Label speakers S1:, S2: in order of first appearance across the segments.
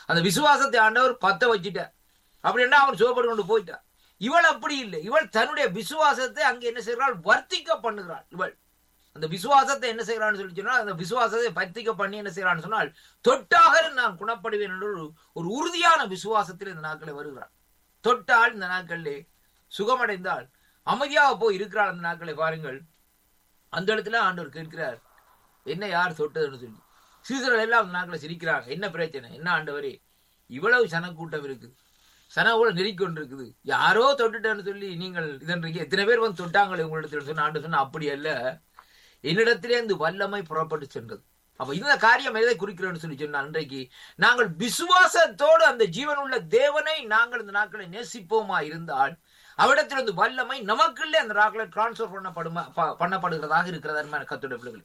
S1: அந்த விசுவாசத்தை ஆண்டவர் பத்த வச்சுட்டார் அப்படின்னா அவன் சுகப்பட்டு கொண்டு போயிட்டார் இவள் அப்படி இல்லை இவள் தன்னுடைய விசுவாசத்தை அங்கே என்ன செய்கிறாள் வர்த்திக்க பண்ணுகிறாள் இவள் அந்த விசுவாசத்தை என்ன செய்யறான்னு சொல்லி சொன்னால் அந்த விசுவாசத்தை பத்திக்க பண்ணி என்ன செய்யறான்னு சொன்னால் தொட்டாக நான் குணப்படுவேன் என்று ஒரு ஒரு உறுதியான விசுவாசத்தில் இந்த நாட்களை வருகிறாள் தொட்டால் இந்த நாட்களிலே சுகமடைந்தால் அமைதியாக போய் இருக்கிறாள் அந்த நாட்களை பாருங்கள் அந்த இடத்துல ஆண்டவர் கேட்கிறார் என்ன யார் தொட்டதுன்னு சொல்லி சீசர்கள் எல்லாம் அந்த நாட்களை சிரிக்கிறாங்க என்ன பிரச்சனை என்ன ஆண்டவரே இவ்வளவு சனக்கூட்டம் இருக்கு சனவோட நெருக்கொண்டு இருக்குது யாரோ தொட்டுட்டேன்னு சொல்லி நீங்கள் இதன்றைக்கு எத்தனை பேர் வந்து தொட்டாங்களே உங்களிடத்தில் சொன்ன ஆண்டு சொன்ன அப்படி அல்ல என்னிடத்திலே இந்த வல்லமை புறப்பட்டு சென்றது அப்ப இந்த காரியம் எதை குறிக்கிறோம்னு சொல்லி சொன்னா அன்றைக்கு நாங்கள் விசுவாசத்தோடு அந்த ஜீவனுள்ள தேவனை நாங்கள் இந்த நாட்களை நேசிப்போமா இருந்தால் அவிடத்திலிருந்து வல்லமை நமக்குள்ளே அந்த நாட்களை டிரான்ஸ்பர் பண்ணப்படுமா ப- பண்ணப்படுகிறதாக இருக்கிறதா கத்துடைய பிள்ளைகள்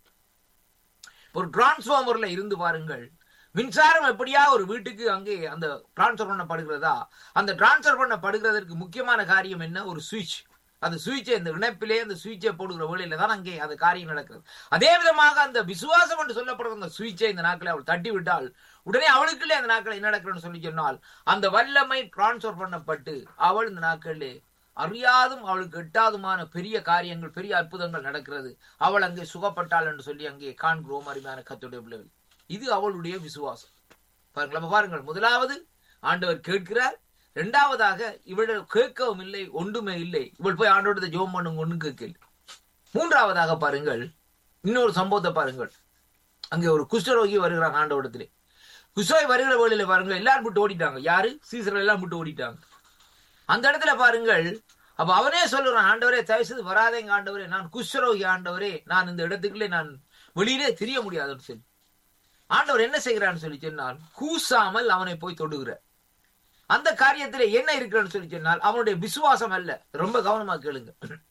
S1: ஒரு டிரான்ஸ்ஃபார்மர்ல இருந்து பாருங்கள் மின்சாரம் எப்படியா ஒரு வீட்டுக்கு அங்கே அந்த டிரான்ஸ்ஃபர் பண்ணப்படுகிறதா அந்த டிரான்ஸ்ஃபர் பண்ணப்படுகிறதற்கு முக்கியமான காரியம் என்ன ஒரு சுவிட்ச் அந்த சுவிட்சை இந்த இணைப்பிலே அந்த சுவிட்சை போடுகிற வேளையில தான் அங்கே அந்த காரியம் நடக்கிறது அதே விதமாக அந்த விசுவாசம் என்று சொல்லப்படுற அந்த சுவிட்சை இந்த நாட்களை அவள் தட்டி விட்டால் உடனே அவளுக்குள்ளே அந்த நாட்களை என்ன நடக்கிறன்னு சொல்லி சொன்னால் அந்த வல்லமை டிரான்ஸ்ஃபர் பண்ணப்பட்டு அவள் இந்த நாட்களிலே அறியாதும் அவளுக்கு எட்டாதுமான பெரிய காரியங்கள் பெரிய அற்புதங்கள் நடக்கிறது அவள் அங்கே சுகப்பட்டாள் என்று சொல்லி அங்கே காண்கிறோம் அருமையான கத்துடைய பிள்ளைகள் இது அவளுடைய விசுவாசம் பாருங்கள் அப்ப பாருங்கள் முதலாவது ஆண்டவர் கேட்கிறார் இரண்டாவதாக இவள் கேட்கவும் இல்லை ஒன்றுமே இல்லை இவள் போய் ஆண்டோட ஜோம் பண்ணுங்க ஒன்றும் கேட்கல மூன்றாவதாக பாருங்கள் இன்னொரு சம்பவத்தை பாருங்கள் அங்கே ஒரு குஷ்டரோகி வருகிறாங்க ஆண்டவடத்திலே குஷ்டரோகி வருகிற வேளையில பாருங்கள் எல்லாரும் விட்டு ஓடிட்டாங்க யாரு சீசர்கள் எல்லாம் விட்டு ஓடிட்டாங்க அந்த இடத்துல பாருங்கள் அப்ப அவனே சொல்லுறான் ஆண்டவரே தயவு செய்து வராதேங்க ஆண்டவரே நான் குஷ்டரோகி ஆண்டவரே நான் இந்த இடத்துக்குள்ளே நான் வெளியிலே தெரிய முடியாதுன்னு சொல்லி ஆண்டவர் என்ன செய்கிறான்னு சொல்லி சொன்னால் கூசாமல் அவனை போய் தொடுகிறார் அந்த காரியத்திலே என்ன இருக்கிறன்னு சொல்லி சொன்னால் அவனுடைய விசுவாசம் அல்ல ரொம்ப கவனமா கேளுங்க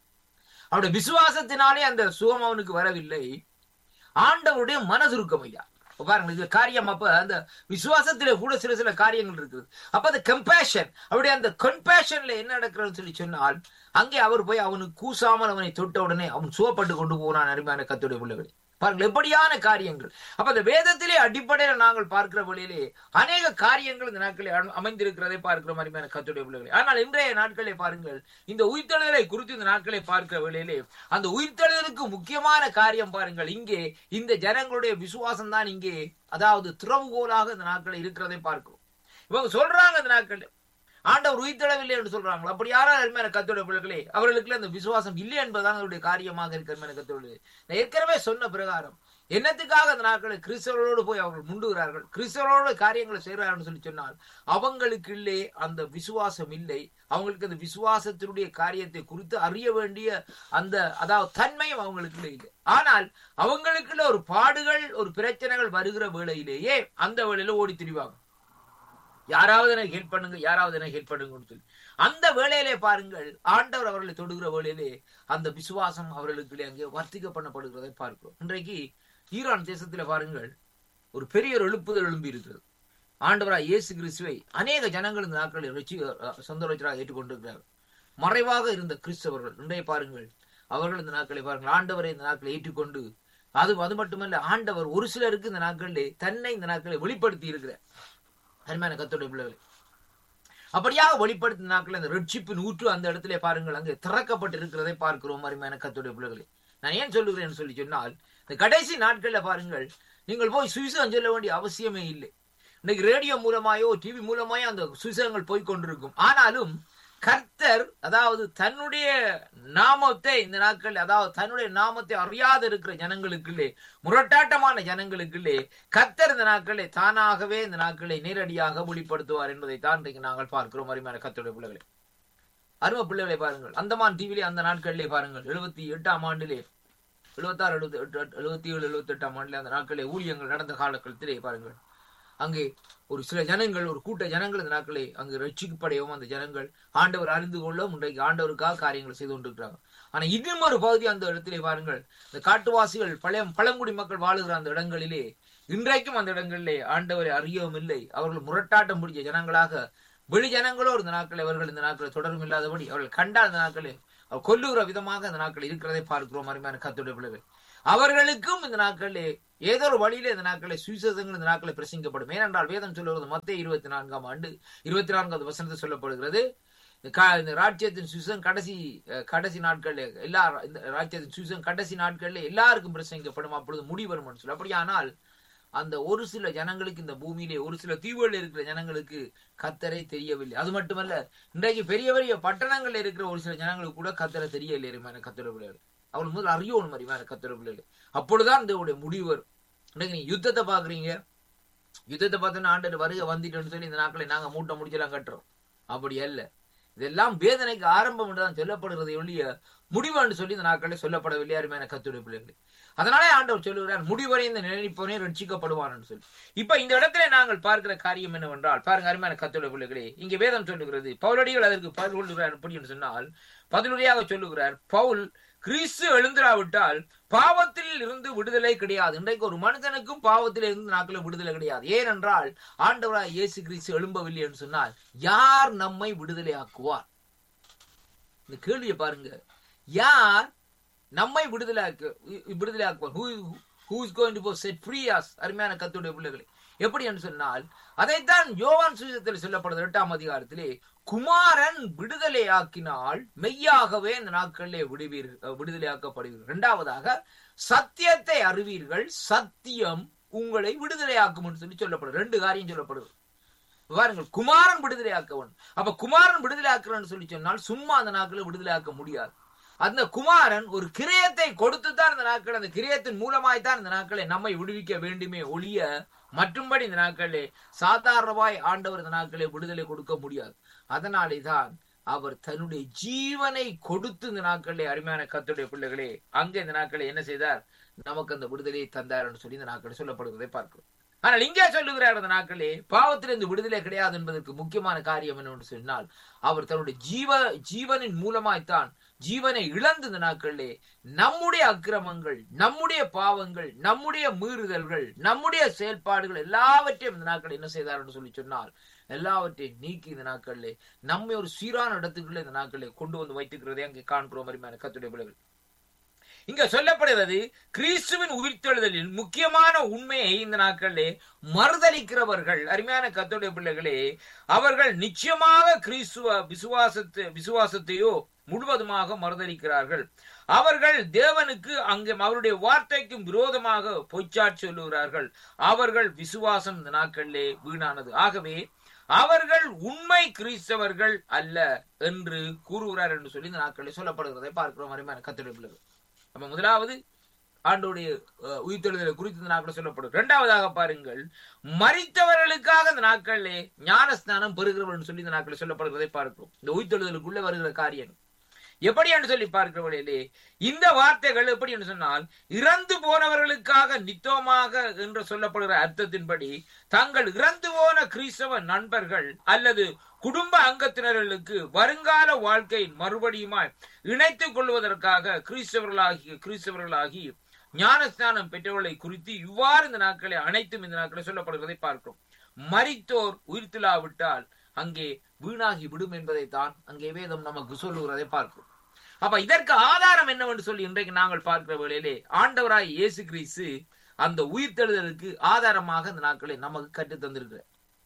S1: அவனுடைய விசுவாசத்தினாலே அந்த சுகம் அவனுக்கு வரவில்லை ஆண்டவருடைய மனதுருக்கம் ஐயா இப்ப பாருங்க இது காரியம் அப்ப அந்த விசுவாசத்திலே கூட சில சில காரியங்கள் இருக்குது அப்ப அந்த கம்பேஷன் அவருடைய அந்த கம்பேஷன்ல என்ன நடக்கிறதுன்னு சொல்லி சொன்னால் அங்கே அவர் போய் அவனுக்கு கூசாமல் அவனை தொட்ட உடனே அவன் சுவப்பட்டு கொண்டு போனான் அருமையான கத்துடைய பிள்ளைகளை பாருங்கள் எப்படியான காரியங்கள் அப்ப அந்த வேதத்திலே அடிப்படையில நாங்கள் பார்க்கிற வழியிலே அநேக காரியங்கள் இந்த நாட்களில் அம- அமைந்திருக்கிறதை பார்க்கிற மாதிரியான கத்துடைய பிள்ளைகளை ஆனால் இன்றைய நாட்களை பாருங்கள் இந்த உயிர்த்தெழுதலை குறித்து இந்த நாட்களை பார்க்கிற வேளையிலே அந்த உயிர்த்தெழுதலுக்கு முக்கியமான காரியம் பாருங்கள் இங்கே இந்த ஜனங்களுடைய விசுவாசம் தான் இங்கே அதாவது திறவுகோலாக இந்த நாட்களை இருக்கிறதை பார்க்கிறோம் இவங்க சொல்றாங்க இந்த நாட்கள் ஆண்டவர் உயிர்த்தெழவில்லை என்று சொல்றாங்க அப்படி யாரா அருமையான கத்தோட பிள்ளைகளே அவர்களுக்கு அந்த விசுவாசம் இல்லை என்பதுதான் அவருடைய காரியமாக இருக்கிற அருமையான கத்தோடு நான் ஏற்கனவே சொன்ன பிரகாரம் என்னத்துக்காக அந்த நாட்களை கிறிஸ்தவர்களோடு போய் அவர்கள் முண்டுகிறார்கள் கிறிஸ்தவர்களோட காரியங்களை செய்கிறார்கள் சொல்லி சொன்னால் அவங்களுக்கு இல்லை அந்த விசுவாசம் இல்லை அவங்களுக்கு அந்த விசுவாசத்தினுடைய காரியத்தை குறித்து அறிய வேண்டிய அந்த அதாவது தன்மையும் அவங்களுக்கு இல்லை ஆனால் அவங்களுக்குள்ள ஒரு பாடுகள் ஒரு பிரச்சனைகள் வருகிற வேளையிலேயே அந்த வேளையில ஓடி திரிவாங்க யாராவது எனக்கு ஹெல்ப் பண்ணுங்க யாராவது எனக்கு ஹெல்ப் பண்ணுங்கன்னு சொல்லி அந்த வேளையிலே பாருங்கள் ஆண்டவர் அவர்களை தொடுகிற வேளையிலே அந்த விசுவாசம் அவர்களுக்கு அங்கே வர்த்திக்க பண்ணப்படுகிறதை பார்க்கிறோம் இன்றைக்கு ஈரான் தேசத்துல பாருங்கள் ஒரு பெரிய ஒரு எழுப்புதல் எழும்பி இருக்கிறது ஆண்டவராய் இயேசு கிறிஸ்துவை அநேக ஜனங்கள் இந்த நாட்களில் ரட்சி சொந்த ரட்சராக ஏற்றுக்கொண்டிருக்கிறார்கள் மறைவாக இருந்த கிறிஸ்தவர்கள் இன்றைய பாருங்கள் அவர்கள் இந்த நாட்களை பாருங்கள் ஆண்டவரை இந்த நாட்களை ஏற்றுக்கொண்டு அது அது மட்டுமல்ல ஆண்டவர் ஒரு சிலருக்கு இந்த நாட்களிலே தன்னை இந்த நாட்களை வெளிப்படுத்தி இருக்கிறார் அருமையான கத்தோடைய பிள்ளைகளை அப்படியாக வெளிப்படுத்தின நாட்கள் அந்த ரட்சிப்பின் ஊற்று அந்த இடத்துல பாருங்கள் அங்கே திறக்கப்பட்டு இருக்கிறதை பார்க்கிறோம் அருமையான கத்தோடைய பிள்ளைகளை நான் ஏன் சொல்லுகிறேன் சொல்லி சொன்னால் இந்த கடைசி நாட்கள்ல பாருங்கள் நீங்கள் போய் சுவிசம் சொல்ல வேண்டிய அவசியமே இல்லை இன்னைக்கு ரேடியோ மூலமாயோ டிவி மூலமாயோ அந்த சுவிசகங்கள் போய் கொண்டிருக்கும் ஆனாலும் கர்த்தர் அதாவது தன்னுடைய நாமத்தை இந்த நாட்கள் அதாவது தன்னுடைய நாமத்தை அறியாத இருக்கிற ஜனங்களுக்குள்ளே முரட்டாட்டமான ஜனங்களுக்குள்ளே கர்த்தர் இந்த நாட்களை தானாகவே இந்த நாட்களை நேரடியாக வெளிப்படுத்துவார் என்பதை தான் இன்றைக்கு நாங்கள் பார்க்கிறோம் அருமையான கர்த்தருடைய பிள்ளைகளை அருமை பிள்ளைகளை பாருங்கள் அந்தமான் டிவிலே அந்த நாட்களிலே பாருங்கள் எழுபத்தி எட்டாம் ஆண்டிலே எழுபத்தாறு எழுபத்தி எட்டு எழுபத்தி ஏழு எழுபத்தி எட்டாம் ஆண்டிலே அந்த நாட்களிலே ஊழியங்கள் நடந்த காலகட்டத்திலே பாருங்கள் அங்கே ஒரு சில ஜனங்கள் ஒரு கூட்ட ஜனங்கள் இந்த நாட்களை அங்கு ரட்சிக்கப்படையவும் அந்த ஜனங்கள் ஆண்டவர் அறிந்து கொள்ளவும் இன்றைக்கு ஆண்டவருக்காக காரியங்கள் செய்து கொண்டிருக்கிறாங்க ஆனா இன்னும் ஒரு பகுதி அந்த இடத்திலே பாருங்கள் இந்த காட்டுவாசிகள் பழைய பழங்குடி மக்கள் வாழுகிற அந்த இடங்களிலே இன்றைக்கும் அந்த இடங்களிலே ஆண்டவரை அறியவும் இல்லை அவர்கள் முரட்டாட்டம் பிடிச்ச ஜனங்களாக வெளி ஜனங்களோ இந்த நாட்களை அவர்கள் இந்த நாட்களை தொடரும் இல்லாதபடி அவர்கள் கண்டால் இந்த நாட்களை அவர் கொல்லுகிற விதமாக அந்த நாட்கள் இருக்கிறதை பார்க்கிறோம் அருமையான கத்துடைய பிள்ளைகள் அவர்களுக்கும் இந்த நாட்களிலே ஏதோ ஒரு வழியில இந்த நாட்களை சுவிசேஷங்கள் இந்த நாட்களை பிரசங்கிக்கப்படும் ஏனென்றால் வேதம் சொல்லுவது மத்திய இருபத்தி நான்காம் ஆண்டு இருபத்தி நான்காவது வசனத்தில் சொல்லப்படுகிறது கா- இந்த ராஜ்யத்தின் சுவிசேஷம் கடைசி அஹ், கடைசி நாட்கள்ல எல்லா இந்த ராஜ்யத்தின் சுவிசேஷம் கடைசி நாட்கள்ல எல்லாருக்கும் பிரசங்கிக்கப்படும் அப்பொழுது முடிவரும் சொல்லி அப்படியானால் அந்த ஒரு சில ஜனங்களுக்கு இந்த பூமியிலே ஒரு சில தீவுகளில் இருக்கிற ஜனங்களுக்கு கத்தரை தெரியவில்லை அது மட்டுமல்ல இன்றைக்கு பெரிய பெரிய பட்டணங்கள்ல இருக்கிற ஒரு சில ஜனங்களுக்கு கூட கத்தரை தெரியவில்லை எருமையான கத்தர பிள்ளைகள் அவள் முதல் அறியணும் அறிவான கத்தர பிள்ளைகள் அப்பொழுதுதான் இந்த முடிவு வரும் இன்னைக்கு நீங்க யுத்தத்தை பாக்குறீங்க யுத்தத்தை பார்த்தோன்னா ஆண்டு வருகை வந்துட்டோன்னு சொல்லி இந்த நாட்களை நாங்க மூட்டை முடிச்செல்லாம் கட்டுறோம் அப்படி அல்ல இதெல்லாம் வேதனைக்கு ஆரம்பம் என்றுதான் சொல்லப்படுகிறது ஒழிய முடிவுன்னு சொல்லி இந்த நாட்களில் சொல்லப்படவில்லை அருமையான கத்துடைய பிள்ளைகள் அதனாலே ஆண்டவர் சொல்லுகிறார் முடிவரை இந்த நினைப்பவனே ரட்சிக்கப்படுவான் சொல்லி இப்ப இந்த இடத்துல நாங்கள் பார்க்கிற காரியம் என்னவென்றால் பாருங்க அருமையான கத்துடைய பிள்ளைகளே இங்கே வேதம் சொல்லுகிறது பவுலடிகள் அதற்கு பதில் கொள்ளுகிறார் எப்படி என்று சொன்னால் பதிலுரையாக சொல்லுகிறார் பவுல் கிறிஸ்து எழுந்திராவிட்டால் பாவத்தில் இருந்து விடுதலை கிடையாது இன்றைக்கு ஒரு மனிதனுக்கும் பாவத்தில் இருந்து நாட்களில் விடுதலை கிடையாது ஏனென்றால் ஆண்டவராய் இயேசு கிறிஸ்து எழும்பவில்லை என்று சொன்னால் யார் நம்மை விடுதலை ஆக்குவார் இந்த கேள்வியை பாருங்க யார் நம்மை விடுதலையாக்க விடுதலையாக்குவார் who who is going to set free us அருமையான கத்துடைய பிள்ளைகளை எப்படி என்று சொன்னால் அதைத்தான் யோவான் சுவிசத்தில் சொல்லப்படுது எட்டாம் அதிகாரத்திலே குமாரன் விடுதலையாக்கினால் மெய்யாகவே இந்த நாட்களிலே விடுவீர் விடுதலையாக்கப்படுவீர்கள் இரண்டாவதாக சத்தியத்தை அறிவீர்கள் சத்தியம் உங்களை விடுதலையாக்கும் என்று சொல்லி சொல்லப்படுது ரெண்டு காரியம் சொல்லப்படுது பாருங்கள் குமாரன் விடுதலையாக்கவன் அப்ப குமாரன் விடுதலையாக்குறன்னு சொல்லி சொன்னால் சும்மா அந்த நாட்களை விடுதலையாக்க முடியாது அந்த குமாரன் ஒரு கிரியத்தை கொடுத்து தான் இந்த நாட்கள் அந்த கிரியத்தின் மூலமாய் தான் இந்த நாட்களை நம்மை விடுவிக்க வேண்டுமே ஒழிய மற்றும்படி இந்த நாட்களே சாதாரணமாய் ஆண்டவர் இந்த நாட்களை விடுதலை கொடுக்க முடியாது அதனாலே தான் அவர் தன்னுடைய ஜீவனை கொடுத்து இந்த நாட்களிலே அருமையான கத்துடைய பிள்ளைகளே அங்க இந்த நாட்களை என்ன செய்தார் நமக்கு அந்த விடுதலையை தந்தார் என்று சொல்லி இந்த நாட்களை சொல்லப்படுவதை பார்க்கிறோம் ஆனால் இங்கே சொல்லுகிறார் அந்த நாட்களே பாவத்திலிருந்து விடுதலை கிடையாது என்பதற்கு முக்கியமான காரியம் என்னவென்று சொன்னால் அவர் தன்னுடைய ஜீவ ஜீவனின் மூலமாய்த்தான் ஜீவனை இழந்து இந்த நாட்களிலே நம்முடைய அக்கிரமங்கள் நம்முடைய பாவங்கள் நம்முடைய மீறுதல்கள் நம்முடைய செயல்பாடுகள் எல்லாவற்றையும் இந்த நாட்கள் என்ன செய்தார் என்று சொல்லி சொன்னால் எல்லாவற்றையும் நீக்கி இந்த நாட்களிலே நம்மை ஒரு சீரான இடத்துக்குள்ள இந்த நாட்களிலே கொண்டு வந்து வைத்துக்கிறதே அங்கே காண்கிறோம் அருமையான கத்துடைய பிள்ளைகள் இங்க சொல்லப்படுகிறது கிறிஸ்துவின் உயிர்த்தெழுதலில் முக்கியமான உண்மையை இந்த நாட்களிலே மறுதளிக்கிறவர்கள் அருமையான கத்தோடைய பிள்ளைகளே அவர்கள் நிச்சயமாக கிறிஸ்துவ விசுவாசத்தை விசுவாசத்தையோ முழுவதுமாக மறுதளிக்கிறார்கள் அவர்கள் தேவனுக்கு அங்கே அவருடைய வார்த்தைக்கும் விரோதமாக பொய்ச்சாட் சொல்லுகிறார்கள் அவர்கள் விசுவாசம் இந்த நாட்களிலே வீணானது ஆகவே அவர்கள் உண்மை கிறிஸ்தவர்கள் அல்ல என்று கூறுகிறார் என்று சொல்லி இந்த நாட்களில் சொல்லப்படுகிறதை பார்க்கிறோம் அருமையான கத்தோடைய பிள்ளைகள் நம்ம முதலாவது ஆண்டோடைய உயிர்த்தெழுதலை குறித்து இந்த நாட்கள் சொல்லப்படும் இரண்டாவதாக பாருங்கள் மறித்தவர்களுக்காக இந்த நாட்களிலே ஞானஸ்தானம் பெறுகிறவர்கள் சொல்லி இந்த நாட்களில் சொல்லப்படுவதை பார்க்கிறோம் இந்த உயிர்த்தெழுதலுக்குள்ளே வருகிற காரியம் எப்படி என்று சொல்லி பார்க்கிறவர்களே இந்த வார்த்தைகள் எப்படி என்று சொன்னால் இறந்து போனவர்களுக்காக நித்தோமாக என்று சொல்லப்படுகிற அர்த்தத்தின்படி தங்கள் இறந்து போன கிறிஸ்தவ நண்பர்கள் அல்லது குடும்ப அங்கத்தினர்களுக்கு வருங்கால வாழ்க்கை மறுபடியுமாய் இணைத்துக் கொள்வதற்காக கிறிஸ்தவர்களாகி கிறிஸ்தவர்களாகி ஞானஸ்தானம் பெற்றவர்களை குறித்து இவ்வாறு இந்த நாட்களை அனைத்தும் இந்த நாட்களை சொல்லப்படுவதை பார்க்கிறோம் மரித்தோர் உயிர்த்திலாவிட்டால் அங்கே வீணாகி விடும் என்பதை தான் அங்கே வேதம் நமக்கு சொல்லுகிறதை பார்க்கிறோம் அப்ப இதற்கு ஆதாரம் என்னவென்று சொல்லி இன்றைக்கு நாங்கள் பார்க்கிற வேளையிலே ஆண்டவராய் இயேசு கிறிஸ்து அந்த உயிர்த்தெழுதலுக்கு ஆதாரமாக இந்த நாட்களை நமக்கு கற்று தந்திருக்கிறார்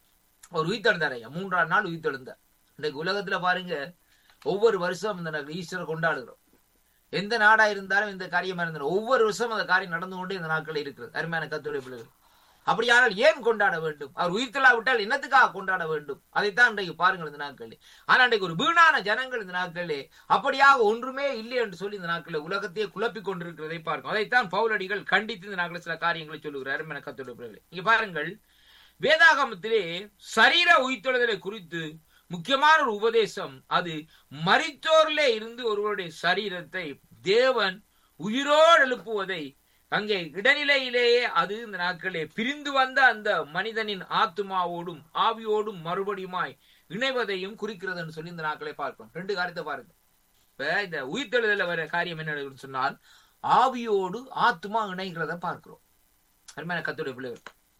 S1: ஒரு உயிர்த்தெழுந்தார் ஐயா மூன்றாம் நாள் உயிர்த்தெழுந்தார் இன்றைக்கு உலகத்துல பாருங்க ஒவ்வொரு வருஷம் இந்த ஈஸ்டரை கொண்டாடுகிறோம் எந்த நாடா இருந்தாலும் இந்த காரியமா இருந்தாலும் ஒவ்வொரு வருஷம் அந்த காரியம் நடந்து கொண்டே இந்த நாட்கள் இருக்கிறது அருமையான கத்துடைய பிள்ளைகள் அப்படியானால் ஏன் கொண்டாட வேண்டும் அவர் உயிர்த்தலா விட்டால் என்னத்துக்காக கொண்டாட வேண்டும் அதைத்தான் இன்றைக்கு பாருங்கள் இந்த நாட்களில் ஆனா இன்றைக்கு ஒரு வீணான ஜனங்கள் இந்த நாட்களிலே அப்படியாக ஒன்றுமே இல்லை என்று சொல்லி இந்த நாட்களில் உலகத்தையே குழப்பிக் கொண்டிருக்கிறதை பார்க்கும் அதைத்தான் பவுலடிகள் கண்டித்து இந்த நாட்களில் சில காரியங்களை சொல்லுகிறார் என கத்துடைய பிள்ளைகளை இங்க பாருங்கள் வேதாகமத்திலே சரீர உயிர்த்தொழுதலை குறித்து முக்கியமான ஒரு உபதேசம் அது மரித்தோர்லே இருந்து ஒருவருடைய சரீரத்தை தேவன் உயிரோடு எழுப்புவதை அங்கே இடைநிலையிலேயே அது இந்த நாட்களே பிரிந்து வந்த அந்த மனிதனின் ஆத்மாவோடும் ஆவியோடும் மறுபடியுமாய் இணைவதையும் குறிக்கிறதுன்னு சொல்லி இந்த நாட்களை பார்க்கிறோம் ரெண்டு காரியத்தை பாருங்க இப்ப இந்த உயிர்த்தெழுதல வர காரியம் என்ன சொன்னால் ஆவியோடு ஆத்மா இணைகிறத பார்க்கிறோம் அருமையான கத்துடைய பிள்ளைகள்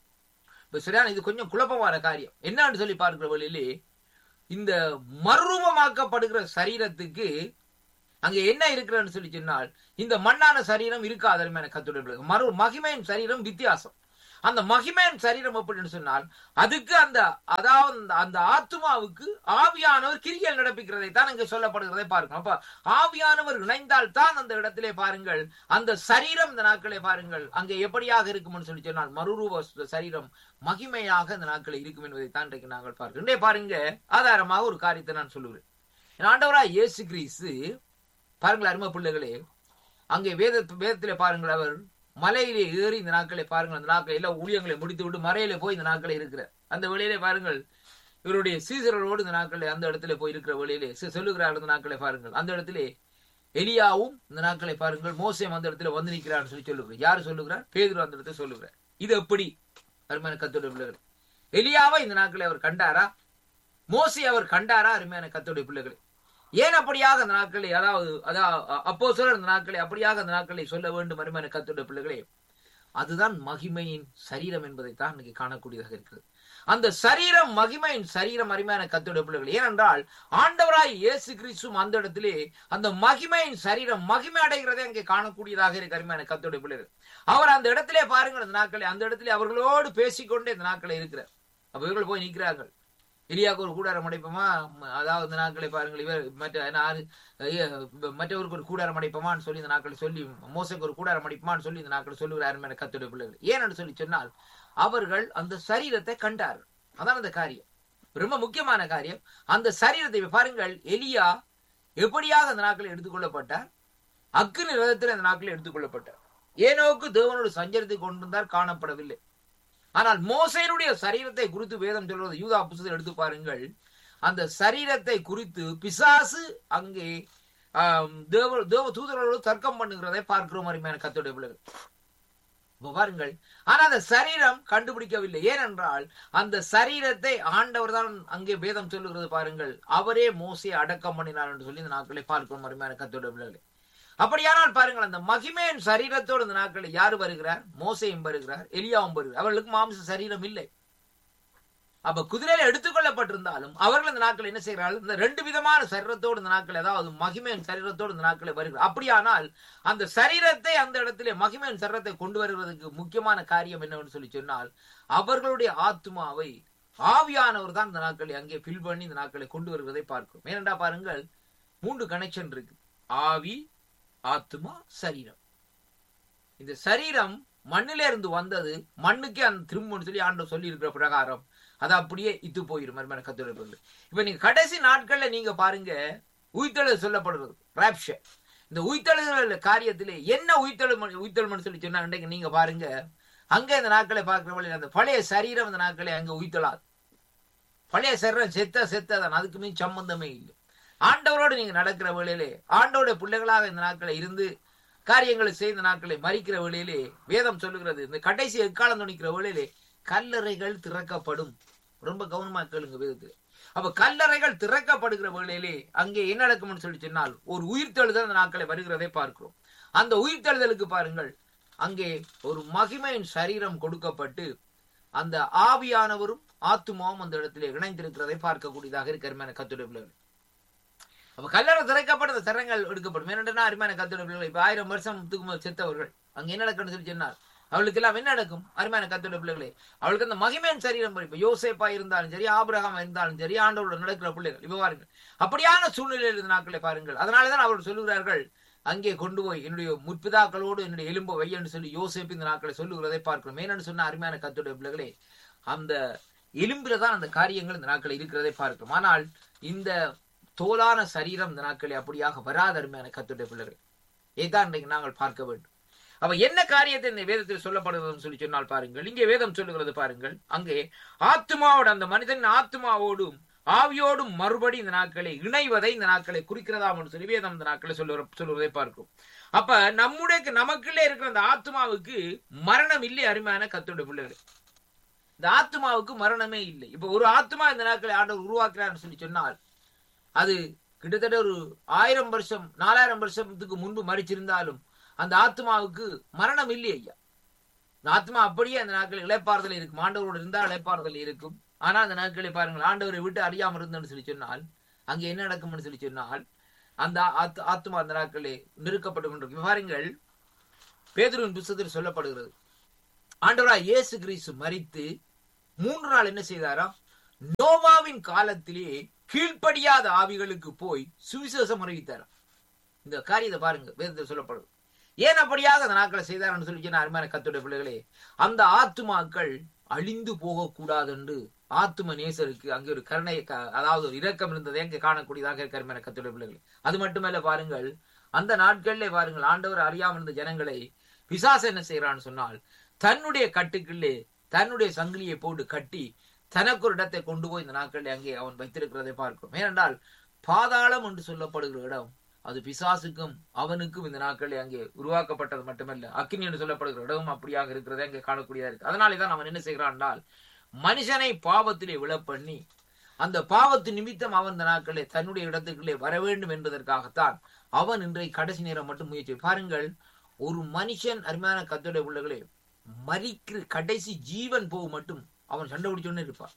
S1: இப்ப சரியான இது கொஞ்சம் குழப்பமான காரியம் என்னன்னு சொல்லி பார்க்கிற வழியிலே இந்த மறுரூபமாக்கப்படுகிற சரீரத்துக்கு அங்கே என்ன இருக்கிறன்னு சொல்லி சொன்னால் இந்த மண்ணான சரீரம் இருக்காது அருமையான கத்துடைய பிள்ளைகள். மறு மகிமையின் சரீரம் வித்தியாசம் அந்த மகிமையின் சரீரம் அப்படின்னு சொன்னால் அதுக்கு அந்த அதாவது அந்த- அந்த ஆத்மாவுக்கு ஆவியானவர் கிரிகள் நடப்பிக்கிறதை தான் இங்கே சொல்லப்படுகிறதை பார்க்கணும் அப்ப ஆவியானவர் இணைந்தால் தான் அந்த இடத்திலே பாருங்கள் அந்த சரீரம் இந்த நாட்களே பாருங்கள் அங்கே எப்படியாக இருக்கும்னு சொல்லி சொன்னால் மறுரூப சரீரம் மகிமையாக இந்த நாட்களில் இருக்கும் என்பதை தான் இன்றைக்கு நாங்கள் பார்க்கிறோம் இன்றைய பாருங்க ஆதாரமாக ஒரு காரியத்தை நான் சொல்லுகிறேன் என் ஆண்டவராய் இயேசு கிறிஸ்து பாருங்கள் அருமை பிள்ளைகளே அங்கே வேத வேதத்திலே பாருங்கள் அவர் மலையிலே ஏறி இந்த நாட்களை பாருங்கள் அந்த நாட்களை எல்லாம் ஊழியங்களை முடித்து விட்டு மறையில போய் இந்த நாட்களை இருக்கிறார் அந்த வேளையிலே பாருங்கள் இவருடைய சீசர்களோடு இந்த நாட்களை அந்த இடத்துல போய் இருக்கிற வேளையிலே சி- சொல்லுகிறார் அந்த நாட்களை பாருங்கள் அந்த இடத்திலே எலியாவும் இந்த நாட்களை பாருங்கள் மோசேம் அந்த இடத்துல வந்து நிற்கிறான்னு சொல்லி சொல்லுகிறார் யாரு சொல்லுகிறார் பேதுரு அந்த இடத்துல சொல்லுகிறார் இது எப்படி அருமையான கத்தோடைய பிள்ளைகள் எலியாவை இந்த நாட்களை அவர் கண்டாரா மோசே அவர் கண்டாரா அருமையான கத்தோடைய பிள்ளைகளை ஏன் அப்படியாக அந்த நாட்களை அதாவது அதாவது அப்போ அந்த நாட்களை அப்படியாக அந்த நாட்களை சொல்ல வேண்டும் அருமையான கத்தோடைய பிள்ளைகளே அதுதான் மகிமையின் சரீரம் என்பதைத்தான் இன்னைக்கு காணக்கூடியதாக இருக்கிறது அந்த சரீரம் மகிமையின் சரீரம் அருமையான கத்தோடைய பிள்ளைகள் ஏனென்றால் ஆண்டவராய் இயேசு கிறிஸ்துவும் அந்த இடத்திலே அந்த மகிமையின் சரீரம் மகிமை அடைகிறதை அங்கே காணக்கூடியதாக இருக்கு அருமையான கத்தோடைய பிள்ளைகள் அவர் அந்த இடத்திலே பாருங்கள் அந்த நாட்களை அந்த இடத்திலே அவர்களோடு பேசிக்கொண்டே இந்த நாட்களை இருக்கிறார் அப்ப இவர்கள் போய் நிற்கிறார்கள் எலியாவுக்கு ஒரு கூடாரம் அடைப்போமா ம- அதாவது இந்த நாட்களை பாருங்கள் இவர் மற்ற நாலு ஐய, மற்றவருக்கு ஒரு கூடாரம் அடைப்போமான்னு சொல்லி இந்த நாட்களை சொல்லி மோசக்கு ஒரு கூடாரம் அடைப்போமான்னு சொல்லி இந்த நாட்களை சொல்லுகிறார் என கத்துடைய பிள்ளைகள் ஏன்னு சொல்லி சொன்னால் அவர்கள் அந்த சரீரத்தை கண்டார்கள் அதான் அந்த காரியம் ரொம்ப முக்கியமான காரியம் அந்த சரீரத்தை இப்ப பாருங்கள் எலியா எப்படியாக அந்த நாட்களில் எடுத்துக்கொள்ளப்பட்டார் அக்னி ரதத்தில் அந்த நாட்களில் எடுத்துக்கொள்ளப்பட்டார் ஏனோக்கு தேவனோடு சஞ்சரித்து கொண்டிருந்தார் காணப்படவில்லை ஆனால் மோசையினுடைய சரீரத்தை குறித்து வேதம் சொல்வது யூதா புஸ்தகம் எடுத்து பாருங்கள் அந்த சரீரத்தை குறித்து பிசாசு அங்கே ஆம், தேவ தேவ தூதர்களோடு தர்க்கம் பண்ணுகிறதை பார்க்கிறோம் அருமையான கத்தோடைய பிள்ளைகள் இப்ப பாருங்கள் ஆனா அந்த சரீரம் கண்டுபிடிக்கவில்லை ஏனென்றால் அந்த சரீரத்தை ஆண்டவர் தான் அங்கே வேதம் சொல்லுகிறது பாருங்கள் அவரே மோசையை அடக்கம் பண்ணினார் என்று சொல்லி இந்த நாட்களை பார்க்கிறோம் அருமையான கத்தோடைய பிள்ளைகளை அப்படியானால் பாருங்கள் அந்த மகிமையின் சரீரத்தோடு இந்த நாட்களில் யார் வருகிறார் மோசையும் வருகிறார் எலியாவும் வருகிறார் அவர்களுக்கு மாம்ச சரீரம் இல்லை அப்ப குதிரையில எடுத்துக்கொள்ளப்பட்டிருந்தாலும் அவர்கள் இந்த நாட்கள் என்ன செய்கிறார்கள் இந்த ரெண்டு விதமான சரீரத்தோடு இந்த நாட்கள் அதாவது மகிமையின் சரீரத்தோடு இந்த நாட்களை வருகிறார் அப்படியானால் அந்த சரீரத்தை அந்த இடத்திலே மகிமையின் சரீரத்தை கொண்டு வருவதற்கு முக்கியமான காரியம் என்னவென்று சொல்லி சொன்னால் அவர்களுடைய ஆத்மாவை ஆவியானவர் தான் இந்த நாட்களை அங்கே ஃபில் பண்ணி இந்த நாட்களை கொண்டு வருவதை பார்க்கிறோம் ஏனென்றா பாருங்கள் மூன்று கனெக்ஷன் இருக்கு ஆவி ஆத்மா சரீரம் இந்த சரீரம் மண்ணில இருந்து வந்தது மண்ணுக்கே அந்த திரும்பும்னு சொல்லி ஆண்டவர் சொல்லி இருக்கிற பிரகாரம் அது அப்படியே இத்து போயிடும் மறுமண கத்துறது இப்ப நீங்க கடைசி நாட்கள்ல நீங்க பாருங்க உயிர்த்தெழு சொல்லப்படுறது ராப்ஷர் இந்த உயிர்த்தெழுதல் காரியத்திலே என்ன உயிர்த்தெழு உயிர்த்தெழுமன்னு சொல்லி சொன்னா இன்றைக்கு நீங்க பாருங்க அங்க இந்த நாட்களை பார்க்கிற வழியில் அந்த பழைய சரீரம் இந்த நாட்களை அங்க உயிர்த்தலாது பழைய சரீரம் செத்த செத்ததான் அதுக்கு மீன் சம்பந்தமே இல்லை ஆண்டவரோடு நீங்க நடக்கிற வேளையிலே ஆண்டவருடைய பிள்ளைகளாக இந்த நாட்களை இருந்து காரியங்களை செய்த நாட்களை மறிக்கிற வேளையிலே வேதம் சொல்லுகிறது இந்த கடைசி எக்காலம் துணிக்கிற வேளையிலே கல்லறைகள் திறக்கப்படும் ரொம்ப கவனமா கேளுங்க வேதத்தில் அப்ப கல்லறைகள் திறக்கப்படுகிற வேளையிலே அங்கே என்ன நடக்கும்னு சொல்லி சொன்னால் ஒரு உயிர்த்தெழுதல் அந்த நாட்களை வருகிறதை பார்க்கிறோம் அந்த உயிர்த்தெழுதலுக்கு பாருங்கள் அங்கே ஒரு மகிமையின் சரீரம் கொடுக்கப்பட்டு அந்த ஆவியானவரும் ஆத்துமாவும் அந்த இடத்திலே இணைந்திருக்கிறதை பார்க்கக்கூடியதாக இருக்கிற கத்துடைய பிள்ளைகள் அப்ப கல்லறை திறக்கப்பட்ட சரங்கள் எடுக்கப்படும் ஏனென்றா அருமையான கத்துடைய பிள்ளைகள் இப்ப ஆயிரம் வருஷத்துக்கு முதல் செத்தவர்கள் அங்க என்ன நடக்கும்னு சொல்லி சொன்னார் அவளுக்கு எல்லாம் என்ன நடக்கும் அருமையான கத்துடைய பிள்ளைகளே அவளுக்கு அந்த மகிமையின் சரீரம் இப்ப யோசேப்பா இருந்தாலும் சரி ஆபிரகாம் இருந்தாலும் சரி ஆண்டவரோட நடக்கிற பிள்ளைகள் இப்ப பாருங்கள் அப்படியான சூழ்நிலையில் இருந்த நாட்களை பாருங்கள் அதனாலதான் அவர்கள் சொல்லுகிறார்கள் அங்கே கொண்டு போய் என்னுடைய முற்பிதாக்களோடு என்னுடைய எலும்பு வையன்னு சொல்லி யோசேப்பு இந்த நாட்களை சொல்லுகிறதை பார்க்கிறோம் ஏன்னு சொன்ன அருமையான கத்துடைய பிள்ளைகளே அந்த எலும்பில தான் அந்த காரியங்கள் இந்த நாட்கள் இருக்கிறதை பார்க்கிறோம் ஆனால் இந்த தோலான சரீரம் இந்த நாட்களில் அப்படியாக வராத அருமையான கத்துடைய பிள்ளைகள் இதைத்தான் இன்றைக்கு நாங்கள் பார்க்க வேண்டும் அப்ப என்ன காரியத்தை இந்த வேதத்தில் சொல்லப்படுகிறதுன்னு சொல்லி சொன்னால் பாருங்கள் இங்கே வேதம் சொல்லுகிறது பாருங்கள் அங்கே ஆத்மாவோட அந்த மனிதன் ஆத்மாவோடும் ஆவியோடும் மறுபடி இந்த நாட்களை இணைவதை இந்த நாட்களை குறிக்கிறதாம் என்று சொல்லி வேதம் இந்த நாட்களை சொல்லுற சொல்லுவதை பார்க்கும் அப்ப நம்முடைய நமக்குள்ளே இருக்கிற அந்த ஆத்மாவுக்கு மரணம் இல்லை அருமையான கத்துடைய பிள்ளைகள் இந்த ஆத்மாவுக்கு மரணமே இல்லை இப்ப ஒரு ஆத்மா இந்த நாட்களை ஆண்டவர் உருவாக்குறான்னு சொல்லி சொன்னால் அது கிட்டத்தட்ட ஒரு ஆயிரம் வருஷம் நாலாயிரம் வருஷத்துக்கு முன்பு மறிச்சிருந்தாலும் அந்த ஆத்மாவுக்கு மரணம் இல்லை ஐயா இந்த ஆத்மா அப்படியே அந்த நாட்கள் இழைப்பாறுதல் இருக்கும் ஆண்டவரோடு இருந்தால் இழைப்பாறுதல் இருக்கும் ஆனா அந்த நாட்களை பாருங்கள் ஆண்டவரை விட்டு அறியாம இருந்தேன்னு சொல்லி சொன்னால் அங்க என்ன நடக்கும்னு சொல்லி சொன்னால் அந்த ஆத்- ஆத்துமா அந்த நாட்களே நெருக்கப்பட்டு கொண்டிருக்கு பாருங்கள் பேதுருவின் புத்தகத்தில் சொல்லப்படுகிறது ஆண்டவராய் இயேசு கிறிஸ்து மரித்து மூன்று நாள் என்ன செய்தாராம் நோவாவின் காலத்திலே கீழ்ப்படியாத ஆவிகளுக்கு போய் சுவிசேஷம் அறிவித்தாராம் இந்த காரியத்தை பாருங்க வேதத்தில் சொல்லப்படுது ஏன் அப்படியாக அந்த நாட்களை செய்தார்னு சொல்லி சொன்ன அருமையான கத்துடைய பிள்ளைகளே அந்த ஆத்துமாக்கள் அழிந்து போகக்கூடாது என்று ஆத்தும நேசருக்கு அங்கே ஒரு கருணை க- அதாவது ஒரு இரக்கம் இருந்ததை அங்கே காணக்கூடியதாக இருக்க அருமையான கத்துடைய பிள்ளைகளே அது மட்டுமல்ல பாருங்கள் அந்த நாட்களிலே பாருங்கள் ஆண்டவர் அறியாமல் இருந்த ஜனங்களை பிசாசு என்ன செய்யறான்னு சொன்னால் தன்னுடைய கட்டுக்குள்ளே தன்னுடைய சங்கிலியை போட்டு கட்டி தனக்கு ஒரு இடத்தை கொண்டு போய் இந்த நாட்களில் அங்கே அவன் வைத்திருக்கிறதை பார்க்கிறோம் ஏனென்றால் பாதாளம் என்று சொல்லப்படுகிற இடம் அது பிசாசுக்கும் அவனுக்கும் இந்த நாட்களில் அங்கே உருவாக்கப்பட்டது மட்டுமல்ல அக்கினி என்று சொல்லப்படுகிற இடமும் அப்படியாக இருக்கிறதை அங்கே காணக்கூடியதா இருக்கு அதனாலே தான் அவன் என்ன செய்கிறான் என்றால் மனுஷனை பாவத்திலே விழப்பண்ணி அந்த பாவத்து நிமித்தம் அவன் இந்த நாட்களே தன்னுடைய இடத்துக்குள்ளே வர வேண்டும் என்பதற்காகத்தான் அவன் இன்றைய கடைசி நேரம் மட்டும் முயற்சி பாருங்கள் ஒரு மனுஷன் அருமையான கத்தோட உள்ளகளே மறிக்கிற கடைசி ஜீவன் போக மட்டும் அவன் சண்டை பிடிச்சோன்னு இருப்பான்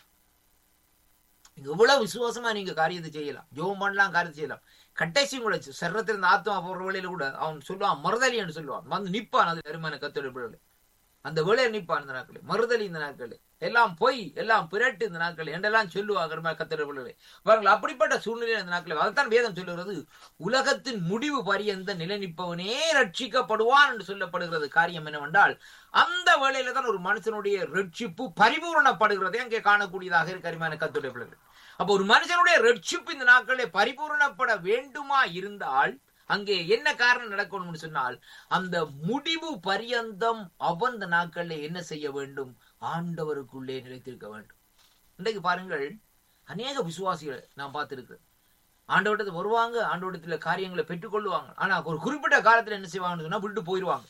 S1: நீங்க எவ்வளவு விசுவாசமா நீங்க காரியத்தை செய்யலாம் ஜோம் பண்ணலாம் காரியத்தை செய்யலாம் கடைசி கூட சர்வத்தில் இருந்த ஆத்மா போற வேலையில கூட அவன் சொல்லுவான் மறுதலி என்று சொல்லுவான் வந்து நிப்பான் அது அருமையான கத்தோட பிள்ளை அந்த வேலையை நிப்பான் இந்த நாட்களே மறுதலி இந்த நாட்களே எல்லாம் பொய் எல்லாம் பிறட்டு இந்த நாட்கள் என்றெல்லாம் சொல்லுவாங்க கத்தோட பிள்ளை பாருங்கள் அப்படிப்பட்ட சூழ்நிலை இந்த நாட்களே அதைத்தான் வேதம் சொல்லுகிறது உலகத்தின் முடிவு பரியந்த நிலை நிற்பவனே ரட்சிக்கப்படுவான் என்று சொல்லப்படுகிறது காரியம் என்னவென்றால் அந்த வேளையில தான் ஒரு மனுஷனுடைய ரட்சிப்பு பரிபூரணப்படுகிறதை அங்கே காணக்கூடியதாக இருக்கு அருமையான கத்துடைய பிள்ளைகள் அப்போ ஒரு மனுஷனுடைய ரட்சிப்பு இந்த நாட்களிலே பரிபூரணப்பட வேண்டுமா இருந்தால் அங்கே என்ன காரணம் நடக்கணும்னு சொன்னால் அந்த முடிவு பரியந்தம் அவன் இந்த நாட்களில் என்ன செய்ய வேண்டும் ஆண்டவருக்குள்ளே நிலைத்திருக்க வேண்டும் இன்றைக்கு பாருங்கள் அநேக விசுவாசிகளை நான் பார்த்திருக்கிறேன் ஆண்டவட்டத்தில் வருவாங்க ஆண்டவட்டத்துல காரியங்களை பெற்றுக்கொள்வாங்க ஆனா ஒரு குறிப்பிட்ட காலத்துல என்ன செய்வாங்கன்னு சொன்னா விட்டு போயிடுவாங்க